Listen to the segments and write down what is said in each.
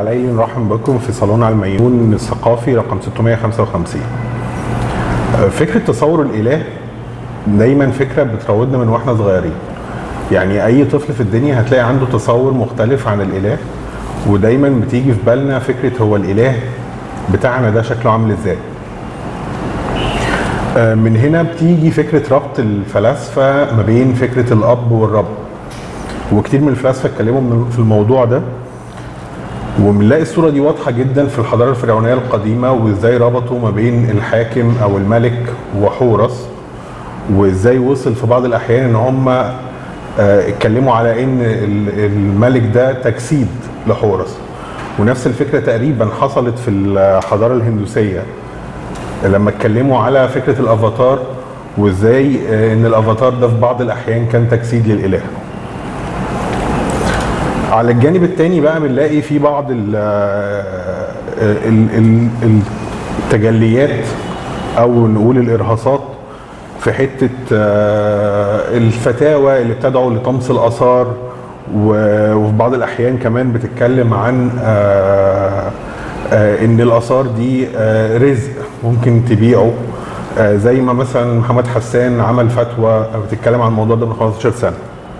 العلايلي نرحب بكم في صالون علميون الثقافي رقم 655 فكرة تصور الإله دايما فكرة بتراودنا من واحنا صغيرين يعني أي طفل في الدنيا هتلاقي عنده تصور مختلف عن الإله ودايما بتيجي في بالنا فكرة هو الإله بتاعنا ده شكله عامل ازاي من هنا بتيجي فكرة ربط الفلاسفة ما بين فكرة الأب والرب وكتير من الفلاسفة اتكلموا في الموضوع ده وبنلاقي الصورة دي واضحة جدا في الحضارة الفرعونية القديمة وازاي ربطوا ما بين الحاكم أو الملك وحورس وازاي وصل في بعض الأحيان إن هم اتكلموا على إن الملك ده تجسيد لحورس ونفس الفكرة تقريبا حصلت في الحضارة الهندوسية لما اتكلموا على فكرة الأفاتار وازاي إن الأفاتار ده في بعض الأحيان كان تجسيد للإله على الجانب الثاني بقى بنلاقي في بعض ال ال التجليات او نقول الارهاصات في حته الفتاوى اللي بتدعو لطمس الاثار وفي بعض الاحيان كمان بتتكلم عن ان الاثار دي رزق ممكن تبيعه زي ما مثلا محمد حسان عمل فتوى بتتكلم عن الموضوع ده من 15 سنه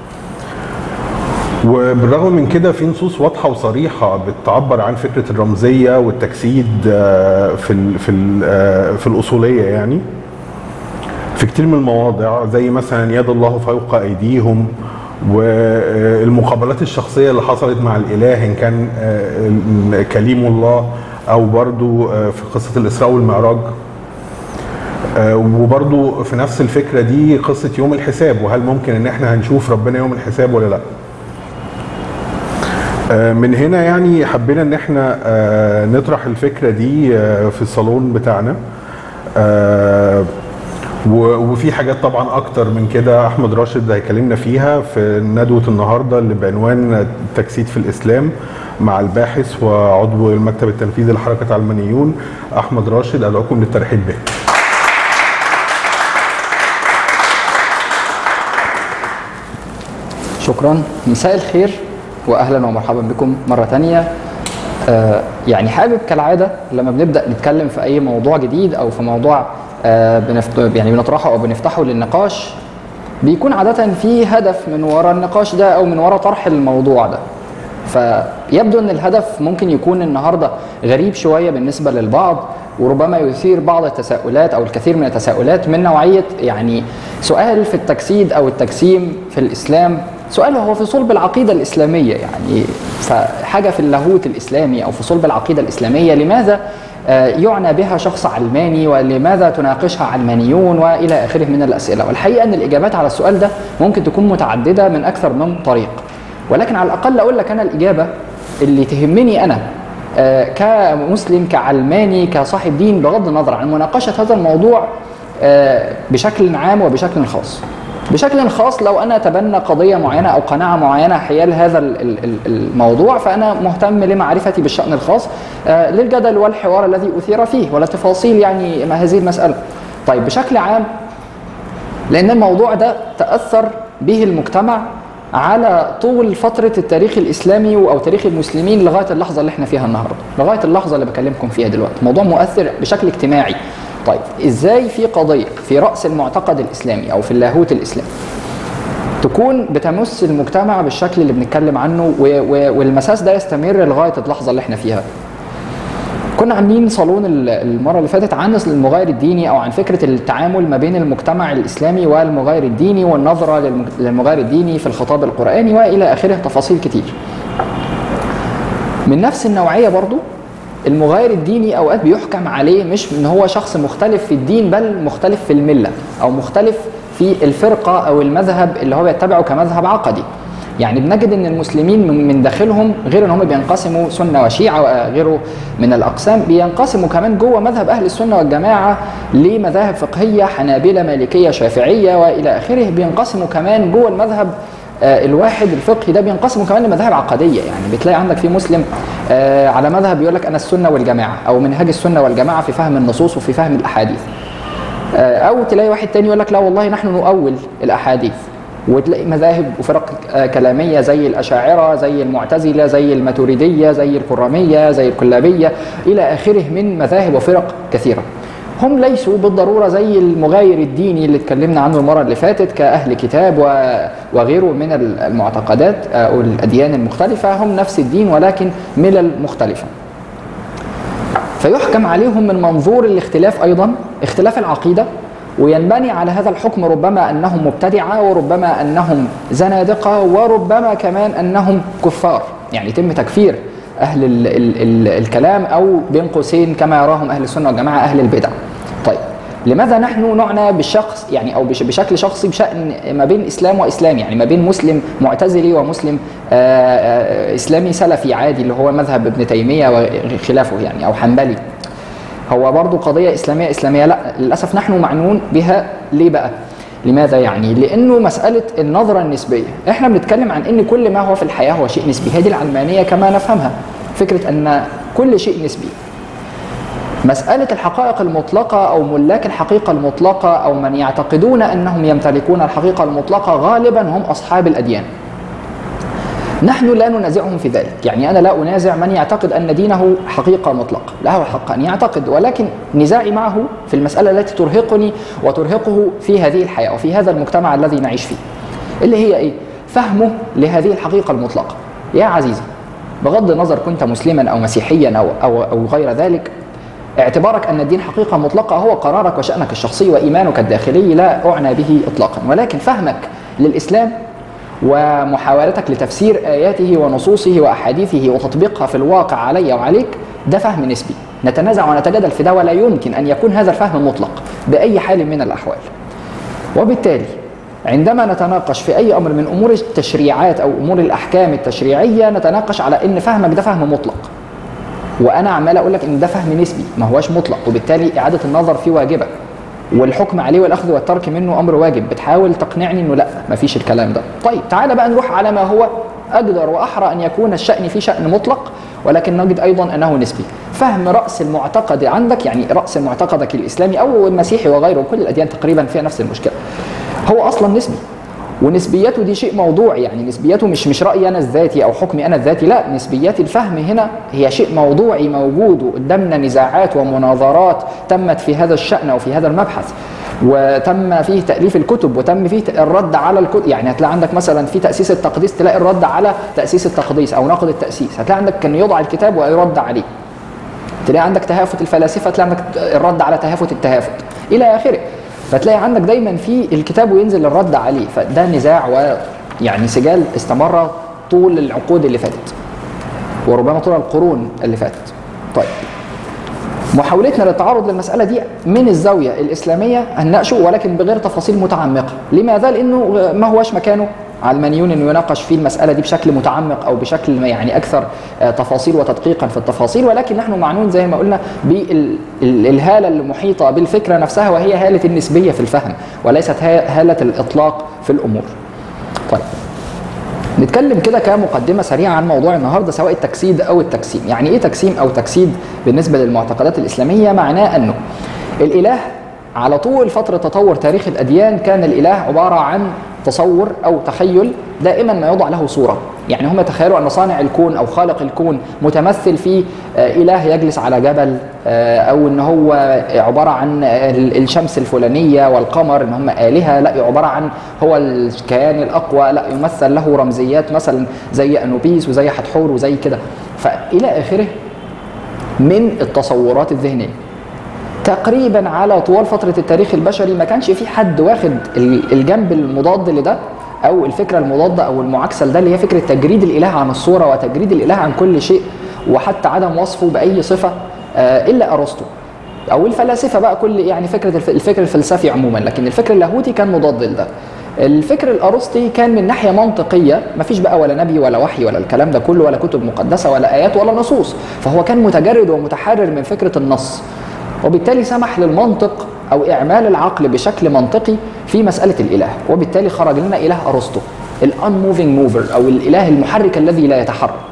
وبالرغم من كده في نصوص واضحه وصريحه بتعبر عن فكره الرمزيه والتجسيد في ال في ال في الاصوليه يعني في كتير من المواضع زي مثلا يد الله فوق ايديهم والمقابلات الشخصيه اللي حصلت مع الاله ان كان كليم الله او برضو في قصه الاسراء والمعراج وبرضو في نفس الفكره دي قصه يوم الحساب وهل ممكن ان احنا هنشوف ربنا يوم الحساب ولا لا من هنا يعني حبينا ان احنا نطرح الفكره دي في الصالون بتاعنا وفي حاجات طبعا اكتر من كده احمد راشد هيكلمنا فيها في ندوه النهارده اللي بعنوان التجسيد في الاسلام مع الباحث وعضو المكتب التنفيذي لحركه علمانيون احمد راشد ادعوكم للترحيب به شكرا مساء الخير واهلا ومرحبا بكم مره ثانيه آه يعني حابب كالعاده لما بنبدا نتكلم في اي موضوع جديد او في موضوع آه بنفت... يعني بنطرحه او بنفتحه للنقاش بيكون عاده في هدف من وراء النقاش ده او من وراء طرح الموضوع ده فيبدو ان الهدف ممكن يكون النهارده غريب شويه بالنسبه للبعض وربما يثير بعض التساؤلات او الكثير من التساؤلات من نوعيه يعني سؤال في التجسيد او التجسيم في الاسلام سؤال هو في صلب العقيدة الإسلامية يعني فحاجة في اللاهوت الإسلامي أو في صلب العقيدة الإسلامية لماذا يعنى بها شخص علماني ولماذا تناقشها علمانيون والى اخره من الاسئله والحقيقه ان الاجابات على السؤال ده ممكن تكون متعدده من اكثر من طريق ولكن على الاقل اقول لك انا الاجابه اللي تهمني انا كمسلم كعلماني كصاحب دين بغض النظر عن مناقشه هذا الموضوع بشكل عام وبشكل خاص بشكل خاص لو انا اتبنى قضيه معينه او قناعه معينه حيال هذا الموضوع فانا مهتم لمعرفتي بالشان الخاص للجدل والحوار الذي اثير فيه ولا تفاصيل يعني ما هذه المساله. طيب بشكل عام لان الموضوع ده تاثر به المجتمع على طول فترة التاريخ الإسلامي أو تاريخ المسلمين لغاية اللحظة اللي احنا فيها النهاردة لغاية اللحظة اللي بكلمكم فيها دلوقتي موضوع مؤثر بشكل اجتماعي طيب ازاي في قضيه في راس المعتقد الاسلامي او في اللاهوت الاسلامي تكون بتمس المجتمع بالشكل اللي بنتكلم عنه والمساس ده يستمر لغايه اللحظه اللي احنا فيها كنا عاملين صالون المره اللي فاتت عن المغاير الديني او عن فكره التعامل ما بين المجتمع الاسلامي والمغاير الديني والنظره للمغاير الديني في الخطاب القراني والى اخره تفاصيل كتير من نفس النوعيه برضو المغاير الديني اوقات بيحكم عليه مش ان هو شخص مختلف في الدين بل مختلف في المله او مختلف في الفرقه او المذهب اللي هو بيتبعه كمذهب عقدي يعني بنجد ان المسلمين من داخلهم غير ان هم بينقسموا سنه وشيعه وغيره من الاقسام بينقسموا كمان جوه مذهب اهل السنه والجماعه لمذاهب فقهيه حنابله مالكيه شافعيه والى اخره بينقسموا كمان جوه المذهب الواحد الفقهي ده بينقسموا كمان لمذاهب عقديه يعني بتلاقي عندك في مسلم على مذهب يقول لك انا السنه والجماعه او منهج السنه والجماعه في فهم النصوص وفي فهم الاحاديث او تلاقي واحد تاني يقول لك لا والله نحن نؤول الاحاديث وتلاقي مذاهب وفرق آه، كلاميه زي الاشاعره زي المعتزله زي الماتريديه زي الكراميه زي الكلابيه الى اخره من مذاهب وفرق كثيره هم ليسوا بالضروره زي المغاير الديني اللي اتكلمنا عنه المره اللي فاتت كاهل كتاب و- وغيره من المعتقدات او الاديان المختلفه هم نفس الدين ولكن ملل مختلفه فيحكم عليهم من منظور الاختلاف ايضا اختلاف العقيده وينبني على هذا الحكم ربما انهم مبتدعه وربما انهم زنادقه وربما كمان انهم كفار يعني يتم تكفير اهل ال ال ال الكلام او بين قوسين كما يراهم اهل السنه والجماعه اهل البدع. طيب لماذا نحن نعنى بالشخص يعني او بش- بشكل شخصي بشان ما بين اسلام واسلام يعني ما بين مسلم معتزلي ومسلم آه، آه، اسلامي سلفي عادي اللي هو مذهب ابن تيميه وخلافه يعني او حنبلي هو برضو قضية إسلامية إسلامية لا للأسف نحن معنون بها ليه بقى؟ لماذا يعني؟ لأنه مسألة النظرة النسبية إحنا بنتكلم عن أن كل ما هو في الحياة هو شيء نسبي هذه العلمانية كما نفهمها فكرة أن كل شيء نسبي مسألة الحقائق المطلقة أو ملاك الحقيقة المطلقة أو من يعتقدون أنهم يمتلكون الحقيقة المطلقة غالبا هم أصحاب الأديان نحن لا ننازعهم في ذلك يعني أنا لا أنازع من يعتقد أن دينه حقيقة مطلقة له الحق أن يعتقد ولكن نزاعي معه في المسألة التي ترهقني وترهقه في هذه الحياة وفي هذا المجتمع الذي نعيش فيه اللي هي إيه؟ فهمه لهذه الحقيقة المطلقة يا عزيزي بغض النظر كنت مسلما أو مسيحيا أو, أو, أو غير ذلك اعتبارك أن الدين حقيقة مطلقة هو قرارك وشأنك الشخصي وإيمانك الداخلي لا أعنى به إطلاقا ولكن فهمك للإسلام ومحاولتك لتفسير آياته ونصوصه وأحاديثه وتطبيقها في الواقع علي وعليك ده فهم نسبي نتنازع ونتجادل في ده ولا يمكن أن يكون هذا الفهم مطلق بأي حال من الأحوال وبالتالي عندما نتناقش في أي أمر من أمور التشريعات أو أمور الأحكام التشريعية نتناقش على أن فهمك ده فهم مطلق وانا عمال اقول لك ان ده فهم نسبي ما هوش مطلق وبالتالي اعاده النظر فيه واجبه والحكم عليه والاخذ والترك منه امر واجب بتحاول تقنعني انه لا مفيش الكلام ده طيب تعالى بقى نروح على ما هو اقدر واحرى ان يكون الشان فيه شان مطلق ولكن نجد ايضا انه نسبي فهم راس المعتقد عندك يعني راس معتقدك الاسلامي او المسيحي وغيره كل الاديان تقريبا فيها نفس المشكله هو اصلا نسبي ونسبيته دي شيء موضوعي يعني نسبيته مش مش رايي انا الذاتي او حكمي انا الذاتي لا نسبيات الفهم هنا هي شيء موضوعي موجود وقدامنا نزاعات ومناظرات تمت في هذا الشان او في هذا المبحث وتم فيه تاليف الكتب وتم فيه الرد على الكتب يعني هتلاقي عندك مثلا في تاسيس التقديس تلاقي الرد على تاسيس التقديس او نقد التاسيس هتلاقي عندك كان يوضع الكتاب ويرد عليه تلاقي عندك تهافت الفلاسفه تلاقي عندك الرد على تهافت التهافت الى اخره فتلاقي عندك دايما في الكتاب وينزل الرد عليه فده نزاع ويعني سجال استمر طول العقود اللي فاتت وربما طول القرون اللي فاتت طيب محاولتنا للتعرض للمسألة دي من الزاوية الإسلامية هنناقشه ولكن بغير تفاصيل متعمقة لماذا؟ لأنه ما هوش مكانه علمانيون انه يناقش فيه المساله دي بشكل متعمق او بشكل يعني اكثر تفاصيل وتدقيقا في التفاصيل ولكن نحن معنون زي ما قلنا بالهاله المحيطه بالفكره نفسها وهي هاله النسبيه في الفهم وليست هاله الاطلاق في الامور. طيب نتكلم كده كمقدمة سريعة عن موضوع النهاردة سواء التجسيد أو التقسيم يعني إيه تقسيم أو تجسيد بالنسبة للمعتقدات الإسلامية معناه أنه الإله على طول فترة تطور تاريخ الأديان كان الإله عبارة عن تصور أو تخيل دائما ما يوضع له صورة يعني هم يتخيلوا أن صانع الكون أو خالق الكون متمثل في إله يجلس على جبل أو أن هو عبارة عن الشمس الفلانية والقمر أن هم آلهة لا عبارة عن هو الكيان الأقوى لا يمثل له رمزيات مثلا زي أنوبيس وزي حتحور وزي كده فإلى آخره من التصورات الذهنية تقريبا على طوال فترة التاريخ البشري ما كانش في حد واخد الجنب المضاد لده او الفكره المضاده او المعاكسه لده اللي هي فكره تجريد الاله عن الصوره وتجريد الاله عن كل شيء وحتى عدم وصفه باي صفه الا ارسطو او الفلاسفه بقى كل يعني فكره الفكر الفلسفي عموما لكن الفكر اللاهوتي كان مضاد لده الفكر الارسطي كان من ناحيه منطقيه ما فيش بقى ولا نبي ولا وحي ولا الكلام ده كله ولا كتب مقدسه ولا ايات ولا نصوص فهو كان متجرد ومتحرر من فكره النص وبالتالي سمح للمنطق او اعمال العقل بشكل منطقي في مساله الاله وبالتالي خرج لنا اله ارسطو الانموفينج موفر او الاله المحرك الذي لا يتحرك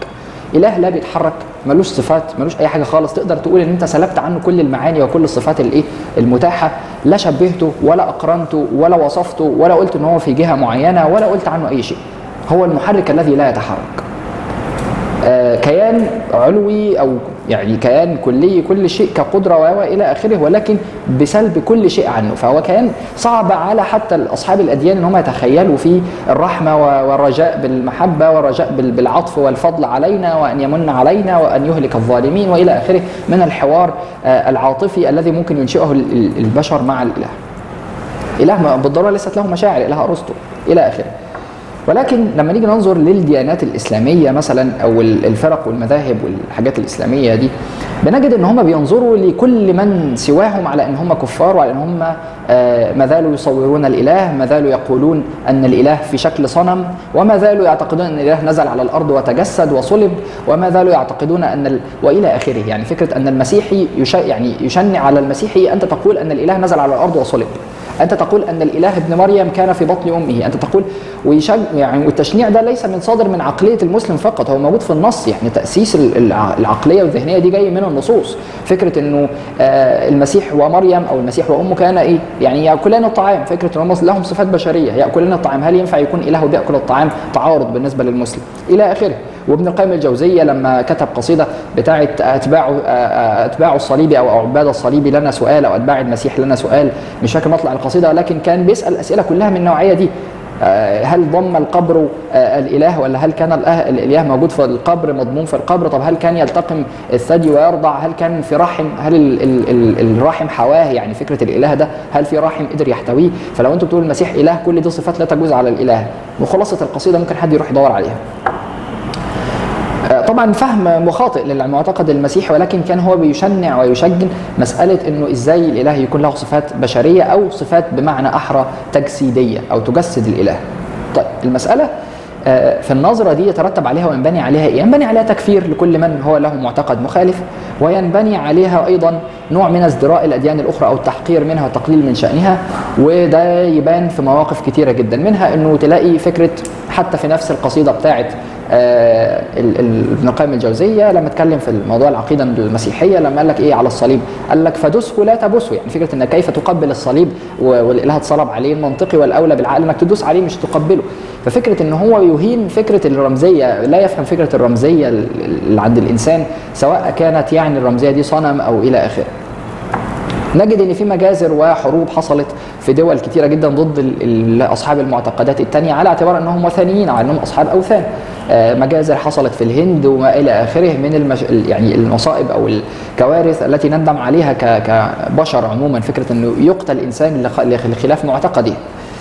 اله لا بيتحرك ملوش صفات ملوش اي حاجه خالص تقدر تقول ان انت سلبت عنه كل المعاني وكل الصفات الايه المتاحه لا شبهته ولا اقرنته ولا وصفته ولا قلت ان هو في جهه معينه ولا قلت عنه اي شيء هو المحرك الذي لا يتحرك آه، كيان علوي او يعني كيان كلي كل شيء كقدره والى اخره ولكن بسلب كل شيء عنه فهو كيان صعب على حتى اصحاب الاديان ان هم يتخيلوا فيه الرحمه و- والرجاء بالمحبه والرجاء بال- بالعطف والفضل علينا وان يمن علينا وان يهلك الظالمين والى اخره من الحوار آه، العاطفي الذي ممكن ينشئه ال- ال- البشر مع الاله. اله ما- بالضروره ليست له مشاعر اله ارسطو الى اخره. ولكن لما نيجي ننظر للديانات الاسلاميه مثلا او ال- الفرق والمذاهب والحاجات الاسلاميه دي بنجد ان هم بينظروا لكل من سواهم على ان هم كفار وعلى ان هم آه، ما زالوا يصورون الاله ما زالوا يقولون ان الاله في شكل صنم وما زالوا يعتقدون ان الاله نزل على الارض وتجسد وصلب وما زالوا يعتقدون ان ال... والى اخره يعني فكره ان المسيحي يش... يعني يشنع على المسيحي انت تقول ان الاله نزل على الارض وصلب انت تقول ان الاله ابن مريم كان في بطن امه انت تقول ويشج يعني والتشنيع ده ليس من صادر من عقليه المسلم فقط هو موجود في النص يعني تاسيس ال- الع- العقليه والذهنيه دي جاي من النصوص فكره انه آه، المسيح ومريم او المسيح وامه كان ايه يعني ياكلان الطعام فكره ان هم لهم صفات بشريه ياكلان الطعام هل ينفع يكون اله بياكل الطعام تعارض بالنسبه للمسلم الى اخره وابن القيم الجوزيه لما كتب قصيده بتاعه اتباع آه، آه، اتباع الصليب او عباد الصليب لنا سؤال او اتباع المسيح لنا سؤال مش فاكر مطلع القصيده ولكن كان بيسال اسئله كلها من النوعيه دي آه، هل ضم القبر آه، الاله ولا هل كان الأه- الاله موجود في القبر مضمون في القبر طب هل كان يلتقم الثدي ويرضع هل كان في رحم هل ال ال ال الرحم حواه يعني فكره الاله ده هل في رحم قدر يحتويه فلو انتم بتقولوا المسيح اله كل دي صفات لا تجوز على الاله وخلاصه القصيده ممكن حد يروح يدور عليها آه، طبعا فهم مخاطئ للمعتقد المسيحي ولكن كان هو بيشنع ويشجن مسألة انه ازاي الاله يكون له صفات بشرية او صفات بمعنى احرى تجسيدية او تجسد الاله. طيب المسألة آه، في النظرة دي يترتب عليها وينبني عليها ايه؟ ينبني عليها تكفير لكل من هو له معتقد مخالف وينبني عليها ايضا نوع من ازدراء الاديان الاخرى او التحقير منها والتقليل من شانها وده يبان في مواقف كتيره جدا منها انه تلاقي فكره حتى في نفس القصيده بتاعت آه، ال- ال- ابن القيم الجوزيه لما اتكلم في الموضوع العقيده المسيحيه لما قال لك ايه على الصليب قال لك فدسه لا تبسه يعني فكره ان كيف تقبل الصليب و- والاله اتصلب عليه المنطقي والاولى بالعقل انك تدوس عليه مش تقبله ففكره ان هو يهين فكره الرمزيه لا يفهم فكره الرمزيه ال- اللي عند الانسان سواء كانت يعني الرمزيه دي صنم او الى اخره نجد ان في مجازر وحروب حصلت في دول كتيره جدا ضد ال- ال- اصحاب المعتقدات التانية على اعتبار انهم وثنيين او انهم اصحاب اوثان آه، مجازر حصلت في الهند وما الى اخره من المش... ال- يعني المصائب او الكوارث التي ندم عليها ك... كبشر عموما فكره انه يقتل انسان لخ- لخلاف معتقده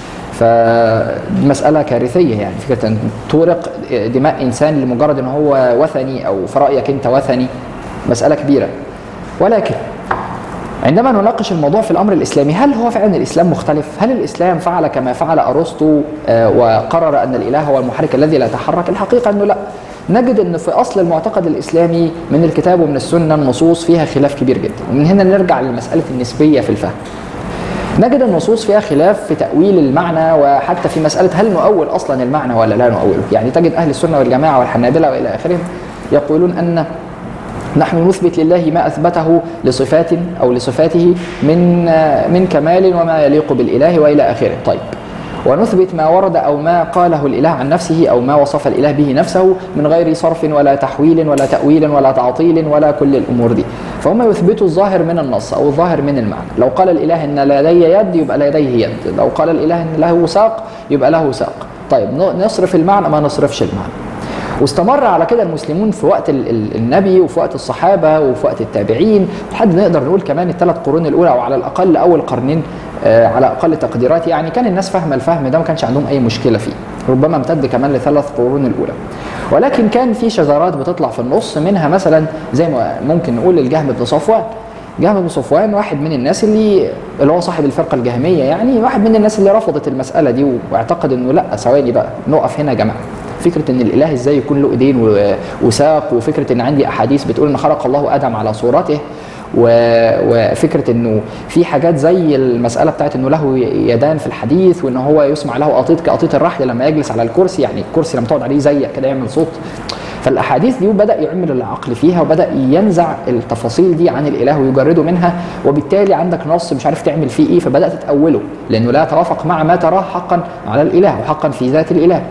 فمسألة كارثية يعني فكرة أن تورق دماء إنسان لمجرد أن هو وثني أو في رأيك أنت وثني مسألة كبيرة ولكن عندما نناقش الموضوع في الامر الاسلامي هل هو فعلا الاسلام مختلف؟ هل الاسلام فعل كما فعل ارسطو آه، وقرر ان الاله هو المحرك الذي لا يتحرك؟ الحقيقه انه لا. نجد ان في اصل المعتقد الاسلامي من الكتاب ومن السنه النصوص فيها خلاف كبير جدا، ومن هنا نرجع لمساله النسبيه في الفهم. نجد النصوص فيها خلاف في تأويل المعنى وحتى في مسألة هل نؤول أصلا المعنى ولا لا نؤوله يعني تجد أهل السنة والجماعة والحنابلة وإلى آخرهم يقولون أن نحن نثبت لله ما اثبته لصفات او لصفاته من من كمال وما يليق بالاله والى اخره، طيب. ونثبت ما ورد او ما قاله الاله عن نفسه او ما وصف الاله به نفسه من غير صرف ولا تحويل ولا تاويل ولا تعطيل ولا كل الامور دي. فهم يثبتوا الظاهر من النص او الظاهر من المعنى، لو قال الاله ان لدي يد يبقى لديه يد، لو قال الاله ان له ساق يبقى له ساق. طيب نصرف المعنى ما نصرفش المعنى. واستمر على كده المسلمون في وقت ال- ال- النبي وفي وقت الصحابه وفي وقت التابعين لحد نقدر نقول كمان الثلاث قرون الاولى او على الاقل اول قرنين آه، على اقل تقديرات يعني كان الناس فاهمه الفهم ده ما كانش عندهم اي مشكله فيه ربما امتد كمان لثلاث قرون الاولى ولكن كان في شذرات بتطلع في النص منها مثلا زي ما ممكن نقول الجهم بن صفوان جهم بن صفوان واحد من الناس اللي اللي هو صاحب الفرقه الجهميه يعني واحد من الناس اللي رفضت المساله دي واعتقد انه لا ثواني بقى نقف هنا يا جماعه فكره ان الاله ازاي يكون له ايدين و- وساق وفكره ان عندي احاديث بتقول ان خلق الله ادم على صورته و- وفكره انه في حاجات زي المساله بتاعت انه له يدان في الحديث وان هو يسمع له قطيط كقطيط الرحل لما يجلس على الكرسي يعني الكرسي لما تقعد عليه زيك كده يعمل صوت فالاحاديث دي بدا يعمل العقل فيها وبدا ينزع التفاصيل دي عن الاله ويجرده منها وبالتالي عندك نص مش عارف تعمل فيه ايه فبدات تاوله لانه لا يتوافق مع ما تراه حقا على الاله وحقا في ذات الاله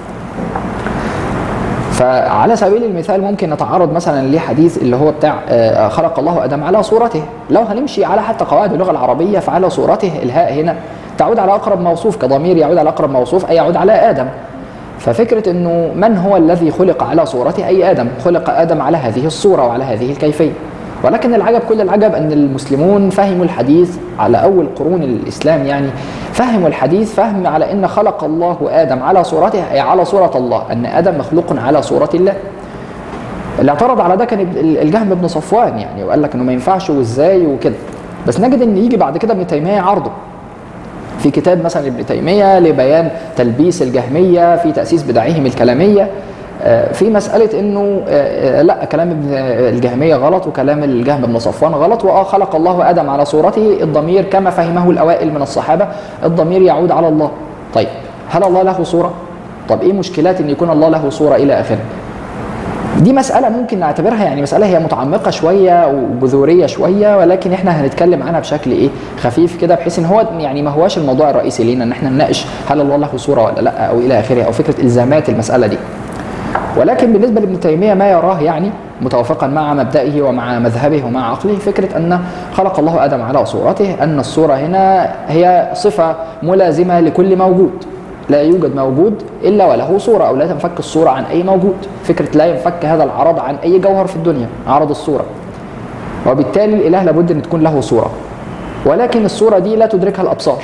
فعلى سبيل المثال ممكن نتعرض مثلا لحديث اللي هو بتاع آه، خلق الله ادم على صورته لو هنمشي على حتى قواعد اللغه العربيه فعلى صورته الهاء هنا تعود على اقرب موصوف كضمير يعود على اقرب موصوف اي يعود على ادم ففكره انه من هو الذي خلق على صورته اي ادم خلق ادم على هذه الصوره وعلى هذه الكيفيه ولكن العجب كل العجب ان المسلمون فهموا الحديث على اول قرون الاسلام يعني فهموا الحديث فهم على ان خلق الله ادم على صورته اي على صوره الله ان ادم مخلوق على صوره الله اللي اعترض على ده كان ابن- الجهم بن صفوان يعني وقال لك انه ما ينفعش وازاي وكده بس نجد ان يجي بعد كده ابن تيميه عرضه في كتاب مثلا ابن تيميه لبيان تلبيس الجهميه في تاسيس بدعهم الكلاميه آه، في مساله انه آه، آه، لا كلام ابن الجهميه غلط وكلام الجهم بن صفوان غلط واه خلق الله ادم على صورته الضمير كما فهمه الاوائل من الصحابه الضمير يعود على الله طيب هل الله له صوره طب ايه مشكلات ان يكون الله له صوره الى اخره دي مسألة ممكن نعتبرها يعني مسألة هي متعمقة شوية وجذورية شوية ولكن احنا هنتكلم عنها بشكل ايه خفيف كده بحيث ان هو يعني ما هواش الموضوع الرئيسي لينا ان احنا نناقش هل الله له صورة ولا لا او الى اخره او فكرة الزامات المسألة دي. ولكن بالنسبة لابن تيمية ما يراه يعني متوافقا مع مبدئه ومع مذهبه ومع عقله فكرة أن خلق الله آدم على صورته أن الصورة هنا هي صفة ملازمة لكل موجود لا يوجد موجود إلا وله صورة أو لا تنفك الصورة عن أي موجود فكرة لا ينفك هذا العرض عن أي جوهر في الدنيا عرض الصورة وبالتالي الإله لابد أن تكون له صورة ولكن الصورة دي لا تدركها الأبصار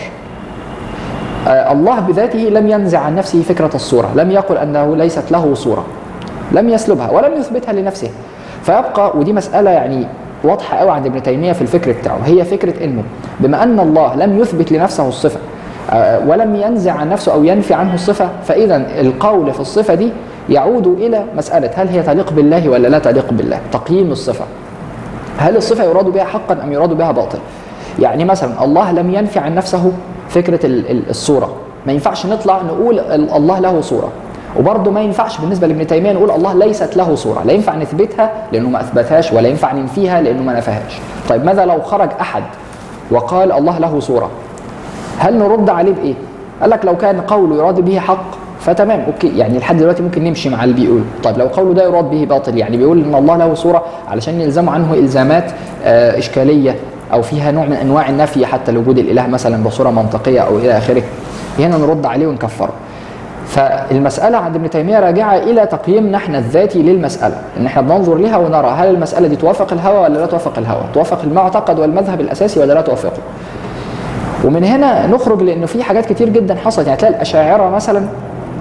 آه، الله بذاته لم ينزع عن نفسه فكرة الصورة لم يقل أنه ليست له صورة لم يسلبها ولم يثبتها لنفسه فيبقى ودي مسألة يعني واضحة قوي عند ابن تيمية في الفكر بتاعه هي فكرة انه بما ان الله لم يثبت لنفسه الصفة آه، ولم ينزع عن نفسه او ينفي عنه الصفة فاذا القول في الصفة دي يعود الى مسألة هل هي تليق بالله ولا لا تليق بالله تقييم الصفة هل الصفة يراد بها حقا أم يراد بها باطل يعني مثلا الله لم ينفي عن نفسه فكرة ال- ال- الصورة ما ينفعش نطلع نقول ال- الله له صورة وبرضه ما ينفعش بالنسبة لابن تيمية نقول الله ليست له صورة لا ينفع نثبتها لأنه ما أثبتهاش ولا ينفع ننفيها لأنه ما نفاهاش طيب ماذا لو خرج أحد وقال الله له صورة هل نرد عليه بايه؟ قال لك لو كان قوله يراد به حق فتمام اوكي يعني لحد دلوقتي ممكن نمشي مع اللي بيقول طيب لو قوله ده يراد به باطل يعني بيقول ان الله له صوره علشان يلزموا عنه الزامات آه اشكاليه او فيها نوع من انواع النفي حتى لوجود الاله مثلا بصوره منطقيه او الى اخره هنا نرد عليه ونكفره فالمسألة عند ابن تيمية راجعة إلى تقييمنا احنا الذاتي للمسألة، إن احنا بننظر لها ونرى هل المسألة دي توافق الهوى ولا لا توافق الهوى؟ توافق المعتقد والمذهب الأساسي ولا لا توافقه؟ ومن هنا نخرج لانه في حاجات كتير جدا حصلت يعني تلاقي الاشاعره مثلا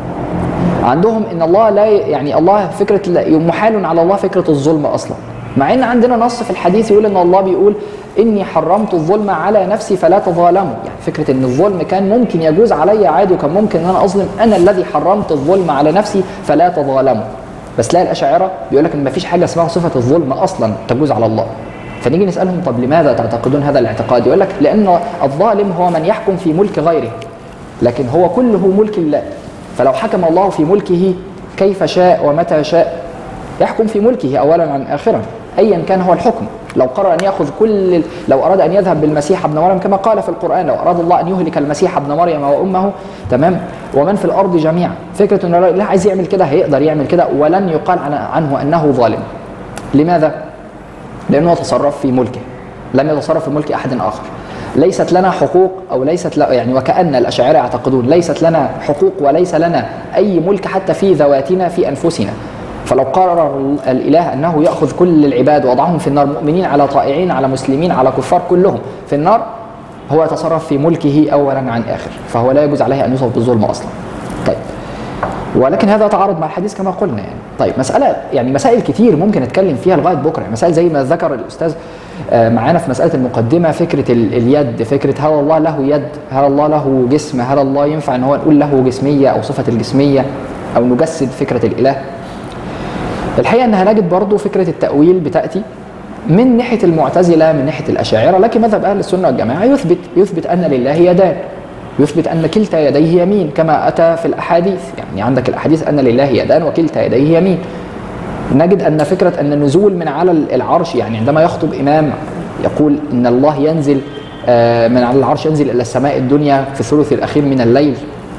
عندهم ان الله لا ي- يعني الله فكره لا- محال على الله فكره الظلم اصلا مع ان عندنا نص في الحديث يقول ان الله بيقول اني حرمت الظلم على نفسي فلا تظالموا يعني فكره ان الظلم كان ممكن يجوز علي عادي وكان ممكن ان انا اظلم انا الذي حرمت الظلم على نفسي فلا تظالموا بس لا الاشاعره بيقول لك ان مفيش حاجه اسمها صفه الظلم اصلا تجوز على الله فنيجي نسالهم طب لماذا تعتقدون هذا الاعتقاد يقول لك لان الظالم هو من يحكم في ملك غيره لكن هو كله ملك الله فلو حكم الله في ملكه كيف شاء ومتى شاء يحكم في ملكه اولا عن اخرا ايا كان هو الحكم لو قرر ان ياخذ كل لو اراد ان يذهب بالمسيح ابن مريم كما قال في القران لو اراد الله ان يهلك المسيح ابن مريم وامه تمام ومن في الارض جميعا فكره ان الله عايز يعمل كده هيقدر يعمل كده ولن يقال عن- عنه انه ظالم لماذا لانه تصرف في ملكه لم يتصرف في ملك احد اخر ليست لنا حقوق او ليست لا يعني وكان الاشاعره يعتقدون ليست لنا حقوق وليس لنا اي ملك حتى في ذواتنا في انفسنا فلو قرر الاله انه ياخذ كل العباد ووضعهم في النار مؤمنين على طائعين على مسلمين على كفار كلهم في النار هو يتصرف في ملكه اولا عن اخر فهو لا يجوز عليه ان يوصف بالظلم اصلا طيب ولكن هذا تعارض مع الحديث كما قلنا يعني طيب مسألة يعني مسائل كتير ممكن نتكلم فيها لغاية بكرة يعني مسائل زي ما ذكر الأستاذ آه، معانا في مسألة المقدمة فكرة ال- اليد فكرة هل الله له يد هل الله له جسم هل الله ينفع ان هو نقول له جسمية أو صفة الجسمية أو نجسد فكرة الإله الحقيقة أن هنجد برضو فكرة التأويل بتأتي من ناحية المعتزلة من ناحية الأشاعرة لكن مذهب أهل السنة والجماعة يثبت يثبت أن لله يدان يثبت أن كلتا يديه يمين كما أتى في الأحاديث يعني عندك الأحاديث أن لله يدان وكلتا يديه يمين نجد ان فكره ان النزول من على العرش يعني عندما يخطب امام يقول ان الله ينزل آه، من على العرش ينزل الى السماء الدنيا في الثلث الاخير من الليل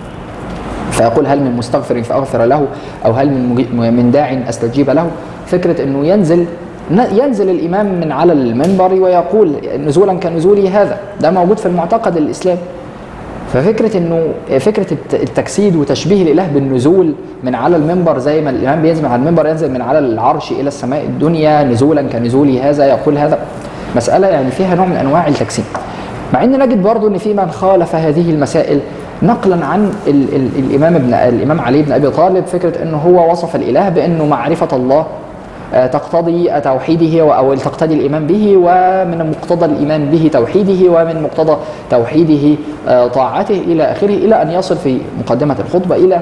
فيقول هل من مستغفر فاغفر له او هل من مجي- من داع استجيب له فكره انه ينزل ن- ينزل الامام من على المنبر ويقول نزولا كنزولي هذا ده موجود في المعتقد الاسلامي ففكره انه فكره الت- التجسيد وتشبيه الاله بالنزول من على المنبر زي ما الامام بينزل من على المنبر ينزل من على العرش الى السماء الدنيا نزولا كنزولي هذا يقول هذا مساله يعني فيها نوع من انواع التجسيد مع ان نجد برضو ان في من خالف هذه المسائل نقلا عن ال ال الامام ابن الامام علي بن ابي طالب فكره انه هو وصف الاله بانه معرفه الله آه، تقتضي توحيده و- او تقتضي الايمان به ومن مقتضى الايمان به توحيده ومن مقتضى توحيده آه، طاعته الى اخره الى ان يصل في مقدمه الخطبه الى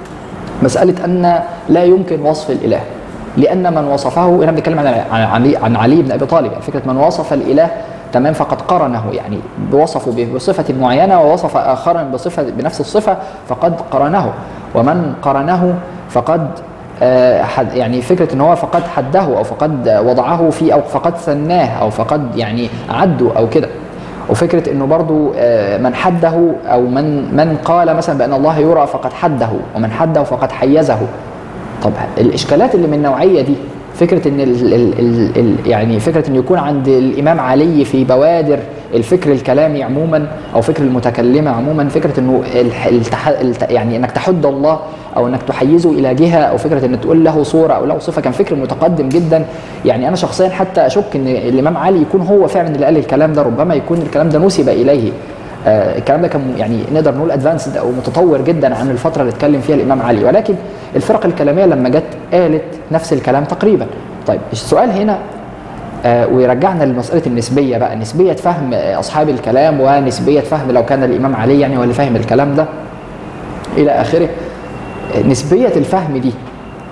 مساله ان لا يمكن وصف الاله لان من وصفه هنا بنتكلم عن عن علي, عن علي بن ابي طالب يعني فكره من وصف الاله تمام فقد قرنه يعني وصفه ب- بصفه معينه ووصف اخرا بصفه بنفس الصفه فقد قرنه ومن قرنه فقد آه، حد- يعني فكره ان هو فقد حده او فقد وضعه في او فقد ثناه او فقد يعني عده او كده وفكره انه برضو آه، من حده او من من قال مثلا بان الله يرى فقد حده ومن حده فقد حيزه طب الاشكالات اللي من النوعيه دي فكره ان ال ال ال ال يعني فكره ان يكون عند الامام علي في بوادر الفكر الكلامي عموما او فكر المتكلمه عموما فكره انه الح- التح الت يعني انك تحد الله او انك تحيزه الى جهه او فكره ان تقول له صوره او له صفه كان فكر متقدم جدا يعني انا شخصيا حتى اشك ان الامام علي يكون هو فعلا اللي قال الكلام ده ربما يكون الكلام ده نسب اليه آه، الكلام ده كان يعني نقدر نقول ادفانسد او متطور جدا عن الفتره اللي اتكلم فيها الامام علي ولكن الفرق الكلاميه لما جت قالت نفس الكلام تقريبا طيب السؤال هنا آه، ويرجعنا لمساله النسبيه بقى نسبيه فهم آه، اصحاب الكلام ونسبيه فهم لو كان الامام علي يعني هو اللي فاهم الكلام ده الى اخره آه، نسبيه الفهم دي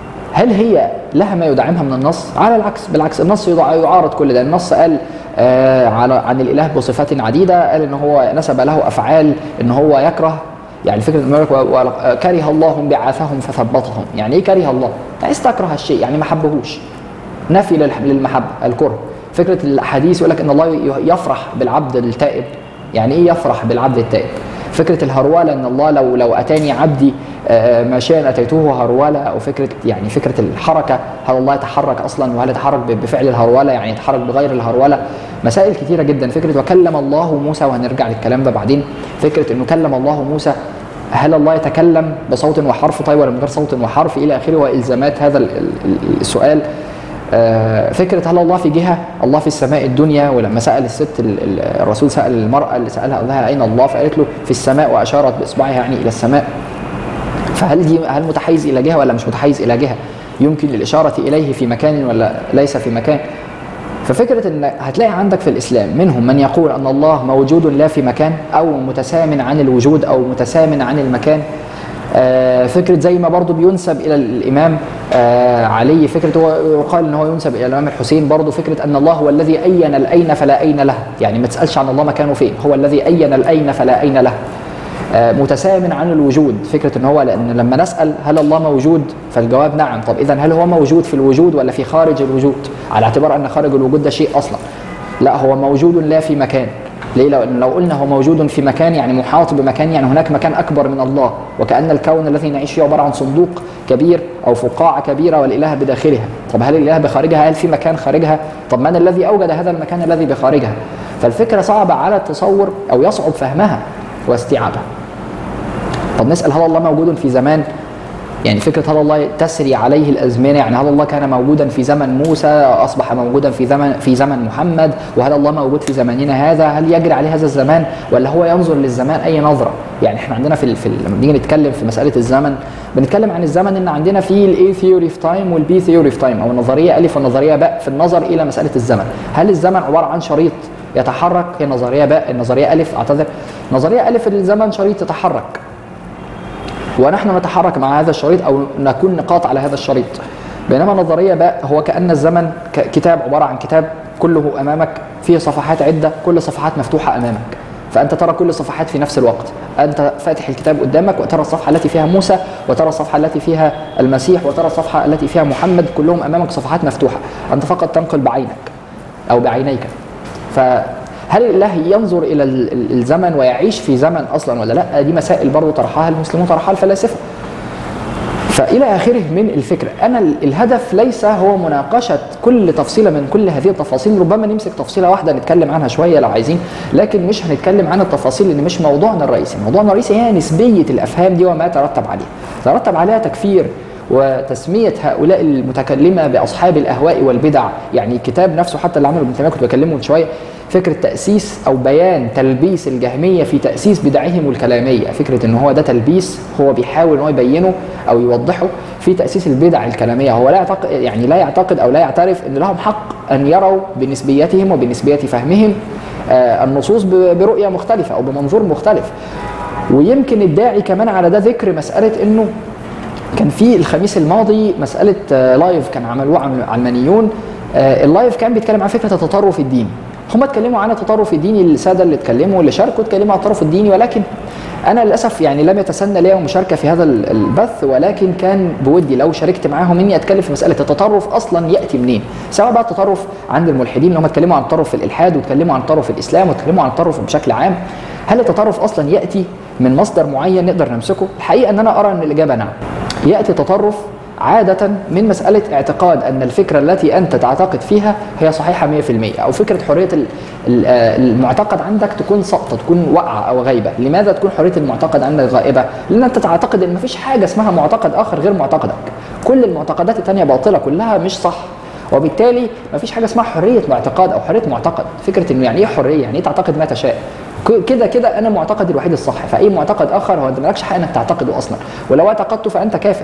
هل هي لها ما يدعمها من النص؟ على العكس بالعكس النص يضع- يعارض كل ده، النص قال آه على عن الاله بصفات عديده، قال ان هو نسب له افعال ان هو يكره يعني فكره انه يقول لك و- و- كره الله بعاثهم فثبطهم، يعني ايه كره الله؟ عايز تكره الشيء يعني ما حبهوش. نفي للح- للمحبه الكره. فكره الاحاديث يقول لك ان الله ي- يفرح بالعبد التائب. يعني ايه يفرح بالعبد التائب؟ فكره الهروله ان الله لو لو اتاني عبدي آه، ماشيا اتيته هروله او فكره يعني فكره الحركه هل الله يتحرك اصلا وهل يتحرك ب- بفعل الهروله يعني يتحرك بغير الهروله مسائل كثيره جدا فكره وكلم الله موسى وهنرجع للكلام ده بعدين فكره انه كلم الله موسى هل الله يتكلم بصوت وحرف طيب ولا من غير صوت وحرف الى اخره والزامات هذا ال- ال- السؤال آه، فكره هل الله في جهه الله في السماء الدنيا ولما سال الست ال- ال- الرسول سال المراه اللي سالها قال لها اين الله فقالت له في السماء واشارت باصبعها يعني الى السماء فهل دي هل متحيز الى جهه ولا مش متحيز الى جهه يمكن الاشاره اليه في مكان ولا ليس في مكان ففكره ان هتلاقي عندك في الاسلام منهم من يقول ان الله موجود لا في مكان او متسام عن الوجود او متسام عن المكان آه، فكره زي ما برضو بينسب الى الامام آه، علي فكره هو يقال ان هو ينسب الى الامام الحسين برضو فكره ان الله هو الذي اين الاين فلا اين له يعني ما تسالش عن الله مكانه فين هو الذي اين الاين فلا اين له آه، متسام عن الوجود فكره ان هو لان لما نسال هل الله موجود فالجواب نعم طب اذا هل هو موجود في الوجود ولا في خارج الوجود على اعتبار ان خارج الوجود ده شيء اصلا لا هو موجود لا في مكان ليه لو لو قلنا هو موجود في مكان يعني محاط بمكان يعني هناك مكان اكبر من الله وكان الكون الذي نعيش فيه عباره عن صندوق كبير او فقاعه كبيره والاله بداخلها طب هل الاله بخارجها هل في مكان خارجها طب من الذي اوجد هذا المكان الذي بخارجها فالفكره صعبه على التصور او يصعب فهمها واستيعابها طب نسال هل الله موجود في زمان يعني فكره هل الله تسري عليه الازمنه يعني هل الله كان موجودا في زمن موسى اصبح موجودا في زمن في زمن محمد وهل الله موجود في زماننا هذا هل يجري عليه هذا الزمان ولا هو ينظر للزمان اي نظره يعني احنا عندنا في ال- في ال- لما بنيجي نتكلم في مساله الزمن بنتكلم عن الزمن ان عندنا في الاي ثيوري اوف تايم والبي ثيوري اوف تايم او النظريه الف والنظريه باء في النظر الى مساله الزمن هل الزمن عباره عن شريط يتحرك هي النظريه باء النظريه الف اعتذر نظريه الف الزمن شريط يتحرك ونحن نتحرك مع هذا الشريط او نكون نقاط على هذا الشريط بينما نظريه باء هو كان الزمن ك- كتاب عباره عن كتاب كله امامك فيه صفحات عده كل صفحات مفتوحه امامك فانت ترى كل الصفحات في نفس الوقت انت فاتح الكتاب قدامك وترى الصفحه التي فيها موسى وترى الصفحه التي فيها المسيح وترى الصفحه التي فيها محمد كلهم امامك صفحات مفتوحه انت فقط تنقل بعينك او بعينيك فهل الله ينظر الى ال- ال- الزمن ويعيش في زمن اصلا ولا لا دي مسائل برضه طرحها المسلمون طرحها الفلاسفه فإلى آخره من الفكرة أنا ال- الهدف ليس هو مناقشة كل تفصيلة من كل هذه التفاصيل ربما نمسك تفصيلة واحدة نتكلم عنها شوية لو عايزين لكن مش هنتكلم عن التفاصيل لأن مش موضوعنا الرئيسي موضوعنا الرئيسي هي نسبية الأفهام دي وما ترتب عليها ترتب عليها تكفير وتسمية هؤلاء المتكلمة بأصحاب الأهواء والبدع يعني الكتاب نفسه حتى اللي عمله ابن تيمية كنت بكلمه من شوية فكرة تأسيس أو بيان تلبيس الجهمية في تأسيس بدعهم الكلامية فكرة إن هو ده تلبيس هو بيحاول إن هو يبينه أو يوضحه في تأسيس البدع الكلامية هو لا يعتقد يعني لا يعتقد أو لا يعترف إن لهم حق أن يروا بنسبيتهم وبنسبية فهمهم آه، النصوص ب- برؤية مختلفة أو بمنظور مختلف ويمكن الداعي كمان على ده ذكر مسألة إنه كان في الخميس الماضي مسألة آه، لايف كان عملوه عم- علمانيون آه، اللايف كان بيتكلم عن فكرة التطرف الديني هم اتكلموا عن التطرف الديني السادة اللي اتكلموا اللي شاركوا اتكلموا عن التطرف الديني ولكن أنا للأسف يعني لم يتسنى لي مشاركة في هذا ال- البث ولكن كان بودي لو شاركت معاهم إني أتكلم في مسألة التطرف أصلا يأتي منين سواء بقى التطرف عند الملحدين اللي هم اتكلموا عن التطرف في الإلحاد واتكلموا عن التطرف في الإسلام واتكلموا عن التطرف بشكل عام هل التطرف أصلا يأتي من مصدر معين نقدر نمسكه الحقيقة أن أنا أرى أن الإجابة نعم يأتي تطرف عادة من مسألة اعتقاد أن الفكرة التي أنت تعتقد فيها هي صحيحة 100% أو فكرة حرية ال- ال- آه المعتقد عندك تكون سقطة تكون واقعة أو غايبة لماذا تكون حرية المعتقد عندك غائبة؟ لأن أنت تعتقد أن مفيش حاجة اسمها معتقد آخر غير معتقدك كل المعتقدات التانية باطلة كلها مش صح وبالتالي مفيش حاجة اسمها حرية معتقد أو حرية معتقد فكرة إنه يعني إيه حرية؟ يعني إيه تعتقد ما تشاء؟ ك- كده كده انا معتقد الوحيد الصح فاي معتقد اخر هو انت مالكش حق انك تعتقده اصلا ولو اعتقدته فانت كافر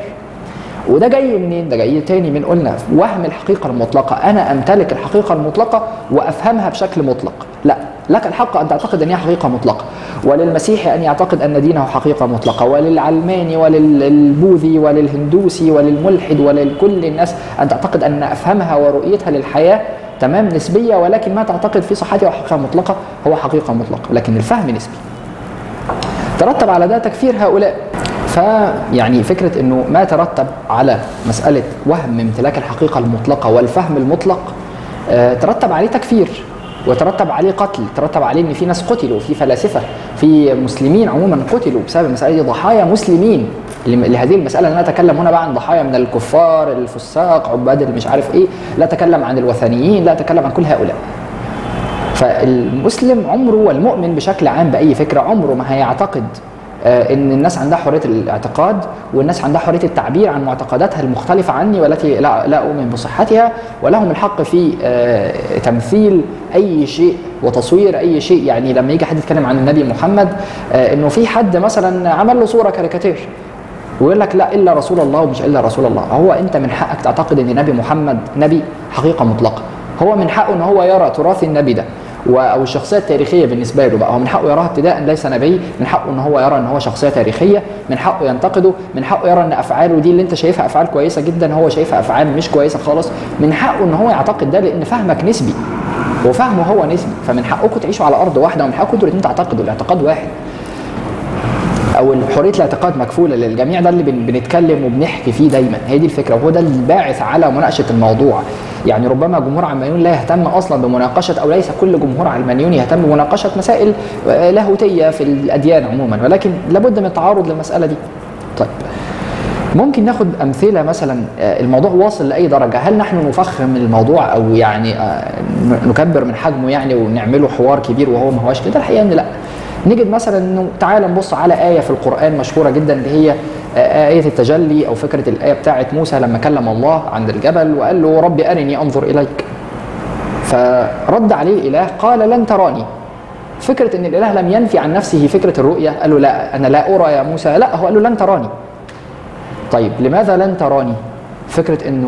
وده جاي منين؟ ده جاي تاني من قلنا وهم الحقيقة المطلقة، أنا أمتلك الحقيقة المطلقة وأفهمها بشكل مطلق، لا، لك الحق أن تعتقد أن هي حقيقة مطلقة، وللمسيحي أن يعتقد أن دينه حقيقة مطلقة، وللعلماني وللبوذي وللهندوسي وللملحد ولكل الناس أن تعتقد أن أفهمها ورؤيتها للحياة تمام نسبية ولكن ما تعتقد في صحتها وحقيقة مطلقة هو حقيقة مطلقة، لكن الفهم نسبي. ترتب على ده تكفير هؤلاء فيعني فكرة انه ما ترتب على مسألة وهم امتلاك الحقيقة المطلقة والفهم المطلق آه، ترتب عليه تكفير وترتب عليه قتل ترتب عليه ان في ناس قتلوا في فلاسفة في مسلمين عموما قتلوا بسبب المسألة دي ضحايا مسلمين لم- لهذه المسألة أنا أتكلم هنا بقى عن ضحايا من الكفار الفساق عباد اللي مش عارف إيه لا أتكلم عن الوثنيين لا أتكلم عن كل هؤلاء فالمسلم عمره والمؤمن بشكل عام باي فكره عمره ما هيعتقد آه، ان الناس عندها حريه الاعتقاد والناس عندها حريه التعبير عن معتقداتها المختلفه عني والتي لا, لا اؤمن بصحتها ولهم الحق في آه، تمثيل اي شيء وتصوير اي شيء يعني لما يجي حد يتكلم عن النبي محمد آه، انه في حد مثلا عمل له صوره كاريكاتير ويقول لك لا الا رسول الله ومش الا رسول الله هو انت من حقك تعتقد ان نبي محمد نبي حقيقه مطلقه هو من حقه ان هو يرى تراث النبي ده و- او الشخصيه التاريخيه بالنسبه له بقى هو من حقه يراها ابتداء ليس نبي من حقه ان هو يرى ان هو شخصيه تاريخيه من حقه ينتقده من حقه يرى ان افعاله دي اللي انت شايفها افعال كويسه جدا هو شايفها افعال مش كويسه خالص من حقه ان هو يعتقد ده لان فهمك نسبي وفهمه هو نسبي فمن حقكم تعيشوا على ارض واحده ومن حقكم انتوا الاثنين تعتقدوا الاعتقاد واحد او حريه الاعتقاد مكفوله للجميع ده اللي بن- بنتكلم وبنحكي فيه دايما هي دي الفكره وهو ده الباعث على مناقشه الموضوع يعني ربما جمهور علمانيون لا يهتم اصلا بمناقشه او ليس كل جمهور علمانيون يهتم بمناقشه مسائل آه، لاهوتيه في الاديان عموما ولكن لابد من التعارض للمساله دي طيب ممكن ناخد امثله مثلا آه، الموضوع واصل لاي درجه هل نحن نفخم الموضوع او يعني آه، ن- نكبر من حجمه يعني ونعمله حوار كبير وهو ما هوش كده الحقيقه ان لا نجد مثلا انه تعال نبص على ايه في القران مشهوره جدا اللي هي آه، آية التجلي أو فكرة الآية بتاعة موسى لما كلم الله عند الجبل وقال له رب أرني أنظر إليك فرد عليه الإله قال لن تراني فكرة أن الإله لم ينفي عن نفسه فكرة الرؤية قال له لا أنا لا أرى يا موسى لا هو قال له لن تراني طيب لماذا لن تراني فكرة أنه